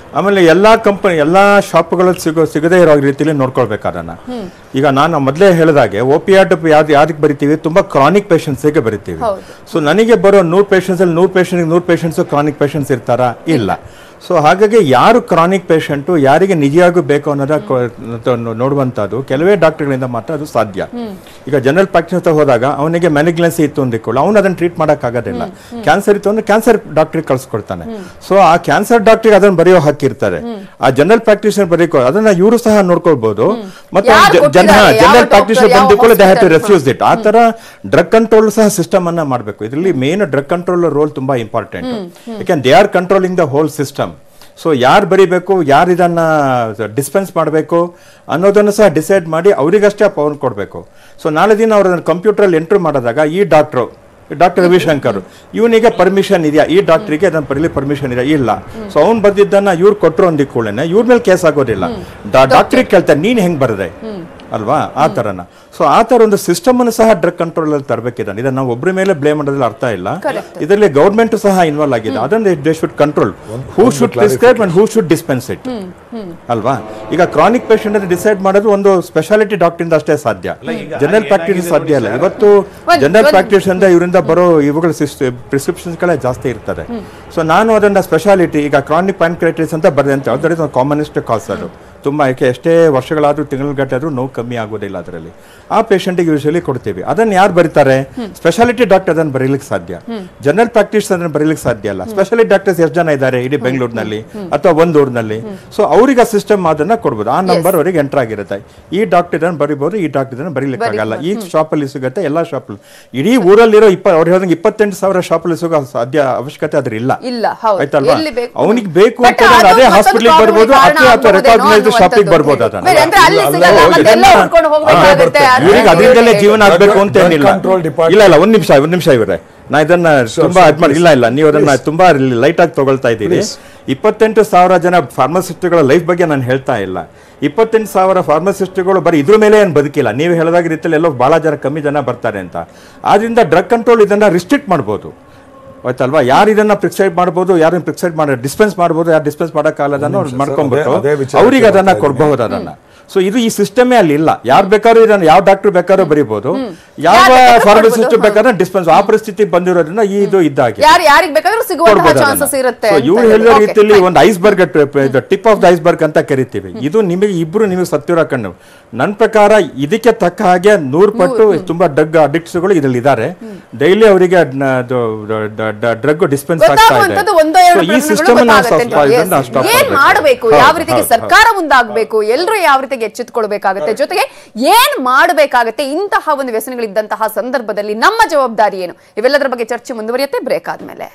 S6: ಆಮೇಲೆ ಎಲ್ಲಾ ಕಂಪನಿ ಎಲ್ಲಾ ಶಾಪ್ಗಳಲ್ಲಿ ಸಿಗೋ ಸಿಗದೇ ಇರೋ ರೀತಿಯಲ್ಲಿ ನೋಡ್ಕೊಳ್ಬೇಕು ಅದನ್ನ ಈಗ ನಾನು ಮೊದಲೇ ಹೇಳಿದಾಗೆ ಒ ಪಿ ಆರ್ ಯಾವ್ದು ಯಾವ್ದಕ್ಕೆ ಬರಿತೀವಿ ತುಂಬಾ ಕ್ರಾನಿಕ್ ಪೇಷಂಟ್ಸ್ಗೆ ಬರಿತೀವಿ ಸೊ ನನಗೆ ಬರೋ ನೂರು ಪೇಷಂಟ್ಸ್ ಅಲ್ಲಿ ನೂರು ಪೇಷಂಟ್ ನೂರು ಪೇಷಂಟ್ಸ್ ಕ್ರಾನಿಕ್ ಪೇಷಂಟ್ಸ್ ಇರ್ತಾರಾ ಇಲ್ಲ ಸೊ ಹಾಗಾಗಿ ಯಾರು ಕ್ರಾನಿಕ್ ಪೇಷಂಟು ಯಾರಿಗೆ ನಿಜವಾಗೂ ಬೇಕು ಅನ್ನೋದ ನೋಡುವಂಥದ್ದು ಕೆಲವೇ ಡಾಕ್ಟರ್ಗಳಿಂದ ಮಾತ್ರ ಅದು ಸಾಧ್ಯ ಈಗ ಜನರಲ್ ಪ್ರಾಕ್ಟೀಸ್ ಹತ್ರ ಹೋದಾಗ ಅವನಿಗೆ ಮೆನಿಗ್ಲೆನ್ಸಿ ಇತ್ತು ಅಂದಿಕೊಳ್ಳು ಅವ್ನು ಅದನ್ನ ಟ್ರೀಟ್ ಮಾಡೋಕ್ಕಾಗೋದಿಲ್ಲ ಕ್ಯಾನ್ಸರ್ ಇತ್ತು ಅಂದ್ರೆ ಕ್ಯಾನ್ಸರ್ ಡಾಕ್ಟ್ರಿಗೆ ಕಳ್ಸಿಕೊಡ್ತಾನೆ ಸೊ ಆ ಕ್ಯಾನ್ಸರ್ ಡಾಕ್ಟ್ರಿಗೆ ಅದನ್ನ ಬರೆಯೋ ಹಕ್ಕಿರ್ತಾರೆ ಆ ಜನರಲ್ ಪ್ರಾಕ್ಟೀಷನರ್ ಬರೀಕೋ ಅದನ್ನ ಇವರು ಸಹ ನೋಡ್ಕೊಳ್ಬಹುದು ಮತ್ತೆ
S1: ಯಾರು
S6: ಜ- ಜನ
S1: ಕೊಟ್ಟಿದ್ದಾರೆ? ಯಾವ
S6: ಜನರಲ್
S1: doctor,
S6: ಪ್ರಾಕ್ಟೀಷನರ್
S1: ಯಾವ
S6: ಬಂದಿಕೊಳ್ಳಿ they have to
S1: hospital?
S6: Refuse it ಆ ತರ ಡ್ರಗ್ ಕಂಟ್ರೋಲ್ ಸಹ ಸಿಸ್ಟಮ್ ಅನ್ನ ಮಾಡಬೇಕು ಇದರಲ್ಲಿ ಮೇನ್ ಡ್ರಗ್ ಕಂಟ್ರೋಲ್ ರೋಲ್ ತುಂಬಾ ಇಂಪಾರ್ಟೆಂಟ್ ಯಾಕೆಂದ್ರೆ they are controlling the whole system so ಯಾರು ಬರಿಬೇಕು ಯಾರು ಇದನ್ನ ಡಿಸ್ಪೆನ್ಸ್ ಮಾಡಬೇಕು ಅನ್ನೋದನ್ನು ಸಹ ಡಿಸೈಡ್ ಮಾಡಿ ಅವರಿಗಷ್ಟೇ ಪವರ್ ಕೊಡಬೇಕು ಸೊ ನಾಳೆ ದಿನ ಅವ್ರನ್ನ ಕಂಪ್ಯೂಟರಲ್ಲಿ ಎಂಟ್ರ್ ಮಾಡಿದಾಗ ಈ ಡಾಕ್ಟ್ರು ಡಾಕ್ಟರ್ ರವಿಶಂಕರ್ ಇವನಿಗೆ ಪರ್ಮಿಷನ್ ಇದೆಯಾ ಈ ಡಾಕ್ಟ್ರಿಗೆ ಅದನ್ನ ಬರಲಿ ಪರ್ಮಿಷನ್ ಇದೆಯಾ ಇಲ್ಲ ಸೊ ಅವ್ನು ಬರ್ದಿದ್ದನ್ನ ಇವ್ರು ಕೊಟ್ಟರು ಅಂದಿಕೊಳ್ಳೇನೆ ಇವ್ರ ಮೇಲೆ ಕೇಸ್ ಆಗೋದಿಲ್ಲ ಡಾಕ್ಟ್ರಿಗೆ ಕೇಳ್ತಾರೆ ನೀನ್ ಹೆಂಗ್ ಬರ್ದೆ ಅಲ್ವಾ ಆ ತರನ ಸೊ ಆ ತರ ಒಂದು ಸಿಸ್ಟಮ್ ಅನ್ನು ಸಹ ಡ್ರಗ್ ಕಂಟ್ರೋಲ್ ಅಲ್ಲಿ ತರಬೇಕಿದ್ದಾನೆ ಇದನ್ನ ನಾವು ಒಬ್ಬರ ಮೇಲೆ ಬ್ಲೇಮ್ ಮಾಡೋದ್ರಲ್ಲಿ ಅರ್ಥ ಇಲ್ಲ ಇದರಲ್ಲಿ ಗವರ್ಮೆಂಟ್ ಸಹ ಇನ್ವಾಲ್ವ್ ಆಗಿದೆ ಅದನ್ನ they should control who should prescribe and who should dispense it ಅಲ್ವಾ ಈಗ ಕ್ರಾನಿಕ್ ಪೇಷಂಟ್ ಅನ್ನು ಡಿಸೈಡ್ ಮಾಡೋದು ಒಂದು ಸ್ಪೆಷಾಲಿಟಿ ಡಾಕ್ಟರ್ ಇಂದ ಅಷ್ಟೇ ಸಾಧ್ಯ ಜನರಲ್ ಪ್ರಾಕ್ಟೀಸ್ ಸಾಧ್ಯ ಇಲ್ಲ ಇವತ್ತು
S1: ಒಂದ್-
S6: ಜನರಲ್
S1: ಒಂದ್-
S6: ಪ್ರಾಕ್ಟೀಸ್ ಇಂದ ಇವರಿಂದ ಬರೋ ಇವುಗಳ ಪ್ರಿಸ್ಕ್ರಿಪ್ಷನ್ಸ್ ಗಳೇ ಜಾಸ್ತಿ ಇರ್ತದೆ ಸೊ ನಾನು ಅದನ್ನ ಸ್ಪೆಷಾಲಿಟಿ ಈಗ ಕ್ರಾನಿಕ್ ಪ್ಯಾನ್ಕ್ರೈಟಿಸ್ ಅಂತ ಬರದೆ ಅಂತ ಅದರ ಕಾಮನೆಸ್ಟ್ ಕಾಸ್ ಅದು ತುಂಬಾ ಯಾಕೆ ಎಷ್ಟೇ ವರ್ಷಗಳಾದ್ರೂ ತಿಂಗಳಗಟ್ಟೆ ಆದ್ರೂ ನೋವು ಕಮ್ಮಿ ಆಗೋದಿಲ್ಲ ಅದರಲ್ಲಿ ಆ ಪೇಷಂಟಿಗೆ ಯೂಶಲಿ ಕೊಡ್ತೀವಿ ಅದನ್ನ ಯಾರು ಬರೀತಾರೆ ಸ್ಪೆಷಾಲಿಟಿ ಡಾಕ್ಟರ್ ಅದನ್ನ ಬರೀಲಿಕ್ಕೆ ಸಾಧ್ಯ ಜನರಲ್ ಪ್ರಾಕ್ಟೀಸ್ ಅದನ್ನ ಬರೀಲಿಕ್ಕೆ ಸಾಧ್ಯ ಅಲ್ಲ ಸ್ಪೆಷಾಲಿಟಿ ಡಾಕ್ಟರ್ಸ್ ಎಷ್ಟು ಜನ ಇದ್ದಾರೆ ಇಡೀ ಬೆಂಗಳೂರಿನಲ್ಲಿ ಅಥವಾ ಒಂದು ಊರಿನಲ್ಲಿ ಸೊ ಅವ್ರಿಗೆ ಆ ಸಿಸ್ಟಮ್ ಅದನ್ನ ಕೊಡ್ಬೋದು ಆ ನಂಬರ್ ಅವರಿಗೆ ಎಂಟರ್ ಆಗಿರುತ್ತೆ ಈ ಡಾಕ್ಟರ್ ಇದನ್ನ ಬರಿಬಹುದು ಈ ಡಾಕ್ಟರ್ ಇದನ್ನ ಬರೀಲಿಕ್ಕೆ ಆಗಲ್ಲ ಈ ಶಾಪ್ ಅಲ್ಲಿ ಸಿಗುತ್ತೆ ಎಲ್ಲಾ ಶಾಪ್ ಇಡೀ ಊರಲ್ಲಿರೋ ಇಪ್ಪ ಅವ್ರು ಹೇಳ್ದಂಗೆ ಇಪ್ಪತ್ತೆಂಟು ಸಾವಿರ ಶಾಪ್ ಅಲ್ಲಿ ಸಿಗೋ ಸಾಧ್ಯ ಅವಶ್ಯಕತೆ ಅದ್ರ ಇಲ್ಲ
S1: ಇಲ್ಲ ಹೌದು
S6: ಆಯ್ತಲ್ವಾ
S1: ಎಲ್ಲಿ ಬೇಕು
S6: ಅವನಿಗೆ ಬೇಕು
S1: But
S6: ಅಂತ ಹೇಳಿದ್ರೆ
S1: ಅದು
S6: ಅದೇ
S1: ಮತ್ತೊಂದು
S6: ಹಾಸ್ಪಿಟಲ್
S1: problem
S6: ಬರ್ಬೋದು
S1: ಕಾರಣ
S6: ಅಥವಾ ಅಥವಾ
S1: ಆಗ್ಬೋದೇನೋ
S6: ರೆಕಾಗ್ನೈಸ್ಡ್ ಶಾಪಿಗೆ
S1: ಅನ್ನುವಂಥದ್ದು.
S6: ಬರ್ಬೋದು ಅದನ್ನ
S1: ಬೇರೆ ಅಂದ್ರೆ ಅಲ್ಲಿ
S3: ಅಲ್ಲ,
S1: ಸಿಗಲ್ಲ
S3: ಅಲ್ಲ,
S1: ಮತ್ತೆ ಎಲ್ಲ
S6: ಇದನ್ನ-
S1: ಹುಡ್ಕೊಂಡು ಹೋಗ್ಬೇಕಾಗುತ್ತೆ
S3: ಹಾ,
S1: ಅಂತ
S6: ಇವ್ರಿಗೆ ಅದರಿಂದಲೇ
S1: ಹೇಳಿ.
S6: ಜೀವನ ಆಗ್ಬೇಕು ಅಂತ
S3: Drug
S6: ಏನಿಲ್ಲ
S3: control department-
S6: ಇಲ್ಲ ಇಲ್ಲ ಒಂದ್ ನಿಮಿಷ ಒಂದ್ ನಿಮಿಷ ಇವ್ರೆ ನಾ ಇದನ್ನ ತುಂಬಾ ಅದ್ ಮಾಡಿ ಇಲ್ಲ ಇಲ್ಲ ನೀವು ಅದನ್ನ ತುಂಬಾ ಲೈಟ್ ಆಗಿ ತಗೊಳ್ತಾ ಇದ್ದೀರಿ ಇಪ್ಪತ್ತೆಂಟು ಸಾವಿರ ಜನ ಫಾರ್ಮಸಿಸ್ಟ್ಗಳ ಲೈಫ್ ಬಗ್ಗೆ ನಾನು ಹೇಳ್ತಾ ಇಲ್ಲ ಇಪ್ಪತ್ತೆಂಟು ಸಾವಿರ ಫಾರ್ಮಸಿಸ್ಟ್ಗಳು ಬರೀ ಇದ್ರ ಮೇಲೆ ಏನು ಬದುಕಿಲ್ಲ ನೀವು ಹೇಳಿದಾಗ ರೀತಿಯಲ್ಲಿ ಎಲ್ಲೋ ಬಹಳ ಜನ ಕಮ್ಮಿ ಜನ ಬರ್ತಾರೆ ಅಂತ ಆದ್ರಿಂದ ಡ್ರಗ್ ಕಂಟ್ರೋಲ್ ಇದನ್ನ ರಿಸ್ಟ್ರಿಕ್ಟ್ ಮಾಡ್ಬೋದು ಆಯ್ತಲ್ವಾ ಯಾರು ಇದನ್ನ ಪ್ರಿಸ್ಕ್ರೈಬ್ ಮಾಡ್ಬೋದು ಯಾರನ್ನ ಪ್ರಿಸ್ಕ್ರೈಬ್ ಮಾಡಿ ಡಿಸ್ಪೆನ್ಸ್ ಮಾಡ್ಬೋದು ಯಾರು ಡಿಸ್ಪೆನ್ಸ್ ಮಾಡೋಕ್ಕಾಗಲ್ಲದನ್ನು
S3: ನಿಮಿಷ ಸರ್,
S6: ಮಾಡ್ಕೊಂಡ್ಬಿಟ್ಟು
S3: ಅದೇ- ಅದೇ ವಿಚಾರಕ್ಕೆ
S6: ಅವ್ರಿಗೆ ಅದನ್ನ
S3: ಬರ್ತಾ
S6: ಕೊಡಬಹುದು ಅದನ್ನ ಸೊ ಇದು ಈ ಸಿಸ್ಟಮೇ ಅಲ್ಲಿ ಇಲ್ಲ ಯಾರು ಬೇಕಾದ್ರೂ ಇದನ್ನ ಯಾವ ಡಾಕ್ಟರ್ ಬೇಕಾದ್ರೂ ಬರೀಬಹುದು ಯಾವ
S1: ಯಾರ್ ಬೇಕಾದ್ರೂ
S6: ಫಾರ್ಮಸಿಸ್ಟ್
S1: ಕೊಡ್ಬೋದು,
S6: ಬೇಕಾದ್ರೆ ಡಿಸ್ಪೆನ್ಸ್ ಆ ಪರಿಸ್ಥಿತಿ ಬಂದಿರೋದ್ರಿಂದ ಈ ಇದು ಇದ್ದಾಗೆ
S1: ಯಾರು ಯಾರಿಗ್ ಬೇಕಾದ್ರೂ ಸಿಗುವಂತಹ ಚಾನ್ಸಸ್ ಇರುತ್ತೆ ಅಂತ
S6: ಇವ್ರು
S1: ಹೇಳಿ.
S6: ಹೇಳಿದ
S1: Okay,
S6: ರೀತಿಯಲ್ಲಿ
S1: fine.
S6: ಒಂದು iceberg tip of the iceberg ಅಂತ ಕರಿತೀವಿ ಇದು ನಿಮಗೆ ಇಬ್ರು ನಿಮಗೆ ಸತ್ತಿರೋ ಕಣ್ಣು ನನ್ನ ಪ್ರಕಾರ ಇದಕ್ಕೆ ತಕ್ಕ ಹಾಗೆ ನೂರು ಪಟ್ಟು ತುಂಬಾ ಡ್ರಗ್ ಅಡಿಕ್ಟ್ಸ್ಗಳು ಇದ್ರಲ್ಲಿ ಇದ್ದಾರೆ ಡೈಲಿ ಅವರಿಗೆ ಡ್ರಗ್ ಡಿಸ್ಪೆನ್ಸ್ ಆಗ್ತಾ ಇದೆ
S1: ಗೊತ್ತಾಗುವಂಥದ್ದು ಒಂದೋ ಎರಡು
S6: So, ಈ
S1: ಪ್ರಕರಣಗಳು
S6: ಸಿಸ್ಟಮ್
S1: ಗೊತ್ತಾಗುತ್ತೆ. Yes.
S6: ಸ್ಟಾಪ್
S1: ಏನ್ ಮಾಡಬೇಕು ಯಾವ ರೀತಿಗೆ ಸರ್ಕಾರ ಮುಂದಾಗಬೇಕು ಎಲ್ಲರೂ ಯಾವ ರೀತಿಗೆ ಎಚ್ಚೆತ್ಕೊಳ್ಬೇಕಾಗತ್ತೆ ಜೊತೆಗೆ ಏನ್ ಮಾಡಬೇಕಾಗತ್ತೆ ಇಂತಹ ಒಂದು ವ್ಯಸನಗಳಿದ್ದಂತಹ ಸಂದರ್ಭದಲ್ಲಿ ನಮ್ಮ ಜವಾಬ್ದಾರಿ ಏನು ಇವೆಲ್ಲದರ ಬಗ್ಗೆ ಚರ್ಚೆ ಮುಂದುವರಿಯುತ್ತೆ ಬ್ರೇಕ್ ಆದ್ಮೇಲೆ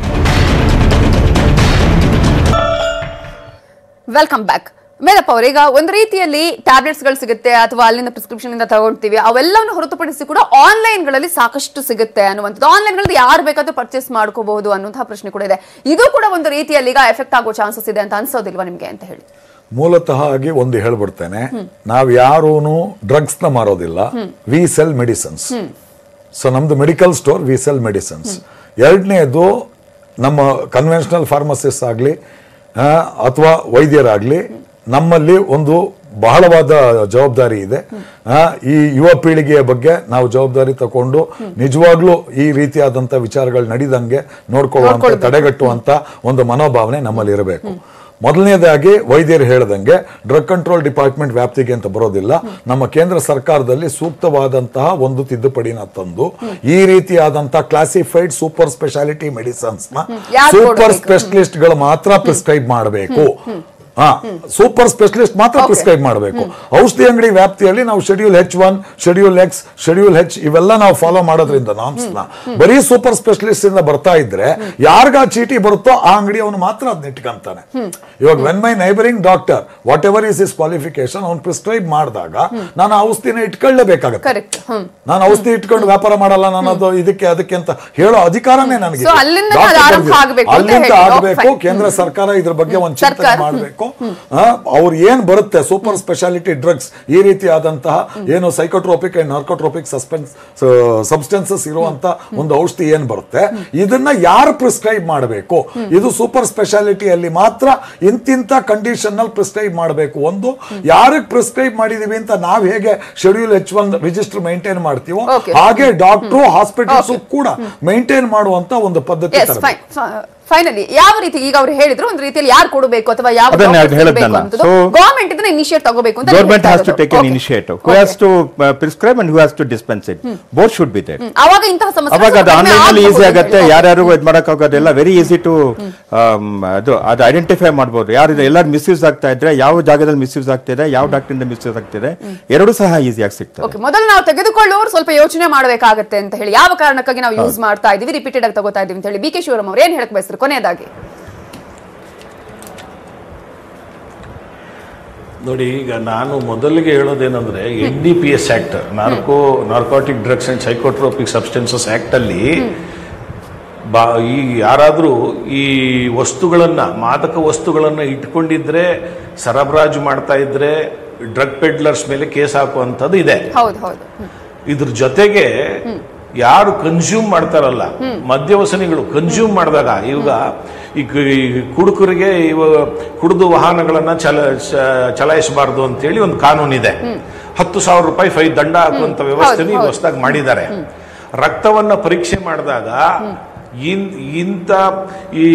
S1: ವೆಲ್ಕಮ್ ಬ್ಯಾಕ್ ಮೇಲಪ್ಪ ಅವರೀಗ ಒಂದು ರೀತಿಯಲ್ಲಿ ಟ್ಯಾಬ್ಲೆಟ್ಸ್ ಗಳು ಸಿಗುತ್ತೆ ಅಥವಾ ಅಲ್ಲಿಂದ ಪ್ರಿಸ್ಕ್ರಿಪ್ಷನ್ ಇಂದ ತಗೊಳ್ತೀವಿ ಅವೆಲ್ಲವನ್ನು ಹೊರತುಪಡಿಸಿ ಕೂಡ ಆನ್ಲೈನ್ ಗಳಲ್ಲಿ ಸಾಕಷ್ಟು ಸಿಗುತ್ತೆ ಅನ್ನುವಂಥದ್ದು ಆನ್ಲೈನ್ ಗಳಲ್ಲಿ ಯಾರು ಬೇಕಾದ್ರೂ ಪರ್ಚೇಸ್ ಮಾಡ್ಕೋಬಹುದು ಅನ್ನುವಂತಹ ಪ್ರಶ್ನೆ ಕೂಡ ಇದೆ ಇದು ಕೂಡ ಒಂದು ರೀತಿಯಲ್ಲಿ ಈಗ ಎಫೆಕ್ಟ್ ಆಗೋ ಚಾನ್ಸಸ್ ಇದೆ ಅಂತ ಅನ್ಸೋದಿಲ್ವಾ ನಿಮ್ಗೆ ಅಂತ ಹೇಳಿ
S3: ಮೂಲತಃ ಆಗಿ ಒಂದು ಹೇಳ್ಬಿಡ್ತೇನೆ ನಾವು ಯಾರೂನು ಡ್ರಗ್ಸ್ ನ ಮಾರೋದಿಲ್ಲ ವಿ ಸೆಲ್ ಮೆಡಿಸಿನ್ಸ್ ಸೊ ನಮ್ದು medical store we sell medicines ಎರಡನೇದು ನಮ್ಮ ಕನ್ವೆನ್ಷನಲ್ ಫಾರ್ಮಸಿಸ್ಟ್ ಆಗಲಿ ಅಥವಾ ವೈದ್ಯರಾಗಲಿ ನಮ್ಮಲ್ಲಿ ಒಂದು ಬಹಳವಾದ ಜವಾಬ್ದಾರಿ ಇದೆ ಆ, ಈ ಯುವ ಪೀಳಿಗೆಯ ಬಗ್ಗೆ ನಾವು ಜವಾಬ್ದಾರಿ ತಗೊಂಡು ನಿಜವಾಗ್ಲೂ ಈ ರೀತಿಯಾದಂಥ ವಿಚಾರಗಳು ನಡಿದಂಗೆ ನೋಡ್ಕೊಳ್ಳುವಂತ ತಡೆಗಟ್ಟುವಂತ ಒಂದು ಮನೋಭಾವನೆ ನಮ್ಮಲ್ಲಿ ಇರಬೇಕು ಮೊದಲನೇದಾಗಿ ವೈದ್ಯರು ಹೇಳ್ದಂಗೆ ಡ್ರಗ್ ಕಂಟ್ರೋಲ್ ಡಿಪಾರ್ಟ್ಮೆಂಟ್ ವ್ಯಾಪ್ತಿಗೆ ಅಂತ ಬರೋದಿಲ್ಲ ನಮ್ಮ ಕೇಂದ್ರ ಸರ್ಕಾರದಲ್ಲಿ ಸೂಕ್ತವಾದಂತಹ ಒಂದು ತಿದ್ದುಪಡಿನ ತಂದು ಈ ರೀತಿಯಾದಂತಹ ಕ್ಲಾಸಿಫೈಡ್ ಸೂಪರ್ ಸ್ಪೆಷಾಲಿಟಿ ಮೆಡಿಸನ್ಸ್ ನ
S1: ಯಾಕ್
S3: ಸೂಪರ್
S1: ಕೊಡ್ಬೇಕು?
S3: ಸ್ಪೆಷಲಿಸ್ಟ್ ಗಳು ಮಾತ್ರ ಪ್ರಿಸ್ಕ್ರೈಬ್ ಮಾಡಬೇಕು ಹಾ ಸೂಪರ್ ಸ್ಪೆಷಲಿಸ್ಟ್ ಮಾತ್ರ ಪ್ರಿಸ್ಕ್ರೈಬ್ ಮಾಡಬೇಕು ಔಷಧಿ ಅಂಗಡಿ ವ್ಯಾಪ್ತಿಯಲ್ಲಿ ನಾವು schedule H one schedule X schedule H ಇವೆಲ್ಲ ನಾವು ಫಾಲೋ ಮಾಡೋದ್ರಿಂದ ನಾಮ್ಸ್ ನ ಬರೀ ಸೂಪರ್ ಸ್ಪೆಷಲಿಸ್ಟ್ ಇಂದ ಬರ್ತಾ ಇದ್ರೆ ಯಾರಿಗ ಚೀಟಿ ಬರುತ್ತೋ ಆ ಅಂಗಡಿ ಅವನು ಮಾತ್ರ ಅದನ್ನ ಇಟ್ಕೊಂತಾನೆ ಇವಾಗ when my neighbouring doctor whatever is is qualification ಅವ್ನು ಪ್ರಿಸ್ಕ್ರೈಬ್ ಮಾಡಿದಾಗ ನಾನು ಆ ಔಷಧಿನ ಇಟ್ಕೊಳ್ಳೇಬೇಕಾಗತ್ತೆ
S1: ಕರೆಕ್ಟ್ ಹ್ಮ್
S3: ನಾನು ಔಷಧಿ ಇಟ್ಕೊಂಡು ವ್ಯಾಪಾರ ಮಾಡಲ್ಲ ನಾನು ಅದು ಇದಕ್ಕೆ ಅದಕ್ಕೆ ಅಂತ ಹೇಳೋ ಅಧಿಕಾರನೇ ನನಗೆ
S1: So, ಅಲ್ಲಿಂದ
S3: Doctor
S1: ಅದು ಆರಂಭ
S3: ಕರ್ದು-
S1: ಆಗ್ಬೇಕು ಅಂತ
S3: ಅಲ್ಲಿಂದ
S1: ಹೇಳಿ.
S3: ಆಗಬೇಕು
S1: Okay, fine.
S3: ಕೇಂದ್ರ ಸರ್ಕಾರ ಇದ್ರ ಬಗ್ಗೆ ಒಂದು ಚಿಂತನೆ
S1: ಸರ್ಕಾರ, ಹ್ಮ್.
S3: ಮಾಡಬೇಕು ಅವ್ರು ಏನ್ ಬರುತ್ತೆ ಸೂಪರ್ ಸ್ಪೆಷಾಲಿಟಿ ಡ್ರಗ್ಸ್ ಈ ರೀತಿಯಾದಂತಹ ಏನು psychotropic and narcotropic suspense substances ಇರುವಂತ ಒಂದು ಔಷಧಿ ಏನ್ ಬರುತ್ತೆ ಇದನ್ನ ಯಾರು ಪ್ರಿಸ್ಕ್ರೈಬ್ ಮಾಡಬೇಕು ಇದು ಸೂಪರ್ ಸ್ಪೆಷಾಲಿಟಿಯಲ್ಲಿ ಮಾತ್ರ ಇಂತಿಂತ ಕಂಡೀಷನ್ ನಲ್ಲಿ ಪ್ರಿಸ್ಕ್ರೈಬ್ ಮಾಡಬೇಕು ಒಂದು ಯಾರಿಗೆ ಪ್ರಿಸ್ಕ್ರೈಬ್ ಮಾಡಿದೀವಿ ಅಂತ ನಾವ್ ಹೇಗೆ schedule H one register maintain ಮಾಡ್ತೀವೋ
S1: Okay.
S3: ಹಾಗೆ ಡಾಕ್ಟ್ರು ಹಾಸ್ಪಿಟಲ್ಸ್
S1: Okay.
S3: ಕೂಡ ಮೇಂಟೈನ್ ಮಾಡುವಂತ ಒಂದು ಪದ್ಧತಿ
S1: ಎಸ್
S3: ತರಬೇಕು.
S1: ಫೈನ್ ಫೈನಲಿ ಯಾವ ರೀತಿ ಈಗ ಅವ್ರು ಹೇಳಿದ್ರು ಒಂದು ರೀತಿಯಲ್ಲಿ ಯಾರು ಕೊಡಬೇಕು ಅಥವಾ ಯಾವ
S6: ಅದನ್ನೇ ಅದು ಹೇಳಿದ್ನಲ್ಲ. So,
S1: ಗವರ್ಮೆಂಟ್ ಇದನ್ನ ಇನಿಷಿಯೇಟ್ ತಗೋಬೇಕು ಅಂತ
S6: Government
S1: ಹೇಳ್ತಾ
S6: has to
S1: ಇರೋದು.
S6: take an
S1: Okay.
S6: initiative. Who
S1: Okay.
S6: has to uh, prescribe and who has to dispense it. Both should be there.
S1: ಹ್ಮ್. ಅವಾಗ ಇಂತಹ ಸಮಸ್ಯೆ
S6: ಅವಾಗ ಅದು
S1: ಸ್ವಲ್ಪ ಕಡಿಮೆ
S6: ಆನ್ಲೈನ್ ಅಲ್ಲಿ ಈಸಿ
S1: ಆಗ್ಬೋದು
S6: ಆಗುತ್ತೆ
S1: ಅಂತ ಹೇಳಿ.
S6: ಯಾರ್ಯಾರು ಇದು ಮಾಡೋಕ್ಕಾಗೋದಿಲ್ಲ ವೆರಿ ಈಸಿ ಟು ಅದು ಅದು ಐಡೆಂಟಿಫೈ ಮಾಡ್ಬೋದು ಯಾರು ಎಲ್ಲರೂ ಮಿಸ್ಯೂಸ್ ಆಗ್ತಾ ಇದ್ರೆ ಯಾವ ಜಾಗದಲ್ಲಿ ಮಿಸ್ಯೂಸ್ ಆಗ್ತಿದೆ ಯಾವ ಡಾಕ್ಟರ್ ಮಿಸ್ಯೂಸ್ ಆಗ್ತಿದೆ ಎರಡು ಸಹ ಈಸಿಯಾಗಿ ಸಿಗ್ತದೆ
S1: ಓಕೆ ಮೊದಲು ನಾವು ತೆಗೆದುಕೊಳ್ಳುವವರು ಸ್ವಲ್ಪ ಯೋಚನೆ ಮಾಡಬೇಕಾಗತ್ತೆ ಅಂತ ಹೇಳಿ ಯಾವ ಕಾರಣಕ್ಕಾಗಿ ನಾವು ಯೂಸ್ ಮಾಡ್ತಾ ಇದೀವಿ ರಿಪೀಟೆಡ್ ಆಗಿ ತಗೋತಾ ಇದೀವಿ ಅಂತ ಹೇಳಿ ಬಿ ಕೆ ಶಿವರಾಮ್ ಅವ್ರು ಏನ್ ಹೇಳಕ್ ಬಯಸ್ತಾರೆ ಕೊನೆಯದಾಗಿ
S7: ನೋಡಿ ಈಗ ನಾನು ಮೊದಲಿಗೆ ಹೇಳೋದೇನೆಂದ್ರೆ N D P S act narco narcotic drugs and psychotropic substances act ಅಲ್ಲಿ ಬಾ ಈ ಯಾರಾದರೂ ಈ ವಸ್ತುಗಳನ್ನ ಮಾದಕ ವಸ್ತುಗಳನ್ನ ಇಟ್ಕೊಂಡಿದ್ರೆ ಸರಬರಾಜು ಮಾಡ್ತಾ ಇದ್ರೆ ಡ್ರಗ್ ಪೆಡ್ಲರ್ಸ್ ಮೇಲೆ ಕೇಸ್ ಹಾಕುವಂಥದ್ದು ಇದೆ
S1: ಹೌದು ಹೌದು ಹ್ಮ್.
S7: ಇದ್ರ ಜೊತೆಗೆ ಯಾರು ಕನ್ಸ್ಯೂಮ್ ಮಾಡ್ತಾರಲ್ಲ ಮದ್ಯವಸನಿಗಳು ಕನ್ಸ್ಯೂಮ್ ಮಾಡಿದಾಗ ಇವಾಗ ಈ ಕ- ಈ ಕುಡುಕರಿಗೆ ಇವಾಗ ಕುಡಿದು ವಾಹನಗಳನ್ನ ಚಲ ಚ- ಚಲಾಯಿಸಬಾರ್ದು ಅಂತೇಳಿ ಒಂದು ಕಾನೂನಿದೆ ಹತ್ತು ಸಾವಿರ ರೂಪಾಯಿ ಫೈ ದಂಡ ಹಾಕುವಂತ ವ್ಯವಸ್ಥೆನ ಈಗ
S1: ಹೌದು.
S7: ಹೊಸದಾಗಿ ಮಾಡಿದ್ದಾರೆ ರಕ್ತವನ್ನ ಪರೀಕ್ಷೆ ಮಾಡಿದಾಗ ಇನ್- ಇಂಥ ಈ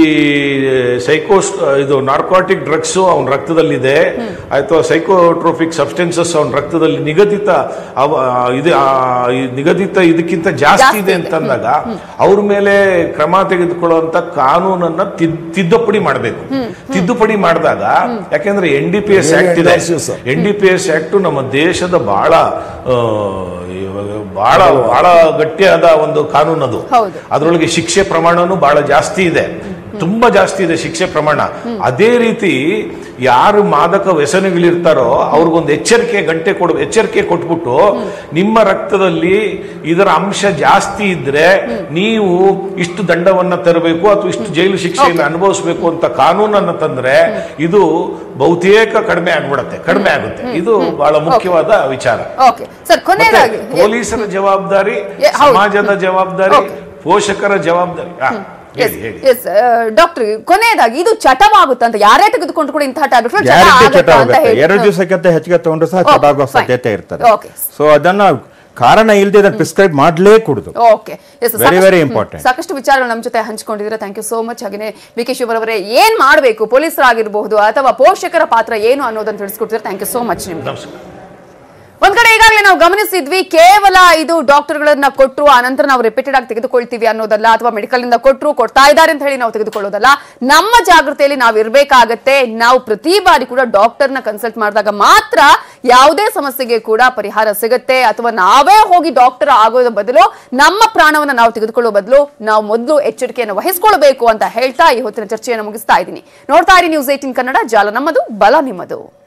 S7: ಸೈಕೋಸ್ ಇದು ನಾರ್ಕೋಟಿಕ್ ಡ್ರಗ್ಸ್ ಅವನ ರಕ್ತದಲ್ಲಿದೆ ಅಥವಾ ಸೈಕೋಟ್ರೋಪಿಕ್ ಸಬ್ಸ್ಟೆನ್ಸಸ್ ಅವನ ರಕ್ತದಲ್ಲಿ ನಿಗದಿತ ಅವ ಇದು ಆ, ಈ ನಿಗದಿತ ಇದಕ್ಕಿಂತ ಜಾಸ್ತಿ
S1: ಜಾಸ್ತಿ
S7: ಇದೆ
S1: ಇದೆ.
S7: ಅಂತಂದಾಗ ಅವ್ರ ಮೇಲೆ ಕ್ರಮ ತೆಗೆದುಕೊಳ್ಳುವಂತ ಕಾನೂನನ್ನ ತಿದ್- ತಿದ್ದುಪಡಿ ಮಾಡಬೇಕು ತಿದ್ದುಪಡಿ ಮಾಡಿದಾಗ ಯಾಕೆಂದ್ರೆ N D P S
S3: Very
S7: act ಇದೆ
S3: endorses, sir.
S7: N D P S act ನಮ್ಮ ದೇಶದ ಬಹಳ ಆ, ಇವಾಗ ಬಹಳ ಬಹಳ ಗಟ್ಟಿಯಾದ ಒಂದು ಕಾನೂನು ಅದು
S1: ಹೌದು.
S7: ಅದರೊಳಗೆ ಶಿಕ್ಷೆ ಪ್ರಮಾಣನೂ ಬಹಳ ಜಾಸ್ತಿ ಇದೆ ತುಂಬಾ ಜಾಸ್ತಿ ಇದೆ ಶಿಕ್ಷೆ ಪ್ರಮಾಣ ಅದೇ ರೀತಿ ಯಾರು ಮಾದಕ ವ್ಯಸನಗಳಿರ್ತಾರೋ ಅವ್ರಿಗೊಂದು ಎಚ್ಚರಿಕೆ ಗಂಟೆ ಕೊಡ ಎಚ್ಚರಿಕೆ ಕೊಟ್ಬಿಟ್ಟು ನಿಮ್ಮ ರಕ್ತದಲ್ಲಿ ಇದರ ಅಂಶ ಜಾಸ್ತಿ ಇದ್ರೆ ನೀವು ಇಷ್ಟು ದಂಡವನ್ನ ತರಬೇಕು ಅಥವಾ ಇಷ್ಟು ಜೈಲು ಶಿಕ್ಷೆಯನ್ನು ಅನುಭವಿಸಬೇಕು ಅಂತ ಕಾನೂನನ್ನ ತಂದ್ರೆ ಇದು ಬಹುತೇಕ ಕಡಿಮೆ ಆಗ್ಬಿಡತ್ತೆ ಕಡಿಮೆ ಆಗುತ್ತೆ ಇದು ಬಹಳ ಮುಖ್ಯವಾದ ವಿಚಾರ
S1: ಓಕೆ ಸರ್
S7: ಮತ್ತೆ
S1: ಕೊನೆಯದಾಗಿ
S7: ಪೊಲೀಸರ ಜವಾಬ್ದಾರಿ
S1: ಏ, ಹೌದು.
S7: ಸಮಾಜದ ಜವಾಬ್ದಾರಿ
S1: Okay.
S7: ಪೋಷಕರ ಜವಾಬ್ದಾರಿ ಆ, ಹೇಳಿ ಹೇಳಿ
S1: ಎಸ್ ಡಾಕ್ಟರ್ ಕೊನೆಯದಾಗಿ ಇದು ಚಟವಾಗುತ್ತೆ ಅಂತ ಯಾರೇ ತೆಗೆದುಕೊಂಡು ಕೂಡ ಇಂತಹ ಟ್ಯಾಬ್ಲೆಟ್
S6: ಗ್ಯಾರಂಟಿ ಚಟ ಆಗುತ್ತೆ ಎರಡು ದಿವಸಕ್ಕಿಂತ ಹೆಚ್ಚಿಗೆ ತಗೊಂಡ್ರು ಸಹ ಚಟ
S1: Okay,
S6: ಆಗೋ
S1: fine.
S6: ಸಾಧ್ಯತೆ ಇರ್ತದೆ
S1: Okay.
S6: ಸೊ ಅದನ್ನ ಕಾರಣ ಇಲ್ಲದೆ ಅದನ್ನ ಪ್ರಿಸ್ಕ್ರೈಬ್ ಮಾಡಲೇ ಕುಡುದು
S1: okay yes
S6: Very, very important.
S1: ಸಾಕಷ್ಟು ವಿಚಾರಗಳು ನಮ್ಮ ಜೊತೆ ಹಂಚಿಕೊಂಡಿದ್ದೀರಾ ಥ್ಯಾಂಕ್ ಯು ಸೋ ಮಚ್ ಹಾಗೆ ವಿ ಕೆ ಶಿವರ್ ಅವರೇ ಏನ್ ಮಾಡಬೇಕು ಪೊಲೀಸರಾಗಿರಬಹುದು ಅಥವಾ ಪೋಷಕರ ಪಾತ್ರ ಏನು ಅನ್ನೋದನ್ನ ತಿಳಿಸ್ಕೊಡ್ತೀರಾ ಥ್ಯಾಂಕ್ ಯು ಸೋ ಮಚ್ ನಿಮ್ಗೆ
S7: ನಮಸ್ಕಾರ
S1: ಒಂದ್ ಕಡೆ ಈಗಾಗಲೇ ನಾವು ಗಮನಿಸಿದ್ವಿ ಕೇವಲ ಇದು ಡಾಕ್ಟರ್ಗಳನ್ನ ಕೊಟ್ಟರು ಆನಂತರ ನಾವು ರಿಪೀಟೆಡ್ ಆಗಿ ತೆಗೆದುಕೊಳ್ತೀವಿ ಅನ್ನೋದಲ್ಲ ಅಥವಾ ಮೆಡಿಕಲ್ ಇಂದ ಕೊಟ್ಟರು ಕೊಡ್ತಾ ಇದ್ದಾರೆ ಅಂತ ಹೇಳಿ ನಾವು ತೆಗೆದುಕೊಳ್ಳೋದಲ್ಲ ನಮ್ಮ ಜಾಗೃತಿಯಲ್ಲಿ ನಾವು ಇರಬೇಕಾಗತ್ತೆ ನಾವು ಪ್ರತಿ ಬಾರಿ ಕೂಡ ಡಾಕ್ಟರ್ನ ಕನ್ಸಲ್ಟ್ ಮಾಡಿದಾಗ ಮಾತ್ರ ಯಾವುದೇ ಸಮಸ್ಯೆಗೆ ಕೂಡ ಪರಿಹಾರ ಸಿಗುತ್ತೆ ಅಥವಾ ನಾವೇ ಹೋಗಿ ಡಾಕ್ಟರ್ ಆಗೋದ ಬದಲು ನಮ್ಮ ಪ್ರಾಣವನ್ನ ನಾವು ತೆಗೆದುಕೊಳ್ಳೋ ಬದಲು ನಾವು ಮೊದಲು ಎಚ್ಚರಿಕೆಯನ್ನು ವಹಿಸ್ಕೊಳ್ಬೇಕು ಅಂತ ಹೇಳ್ತಾ ಈ ಹೊತ್ತಿನ ಚರ್ಚೆಯನ್ನು ಮುಗಿಸ್ತಾ ಇದ್ದೀನಿ ನೋಡ್ತಾ ಇರಿ ನ್ಯೂಸ್ ಏಟಿನ್ ಕನ್ನಡ ಜಾಲ ನಮ್ಮದು ಬಲ ನಿಮ್ಮದು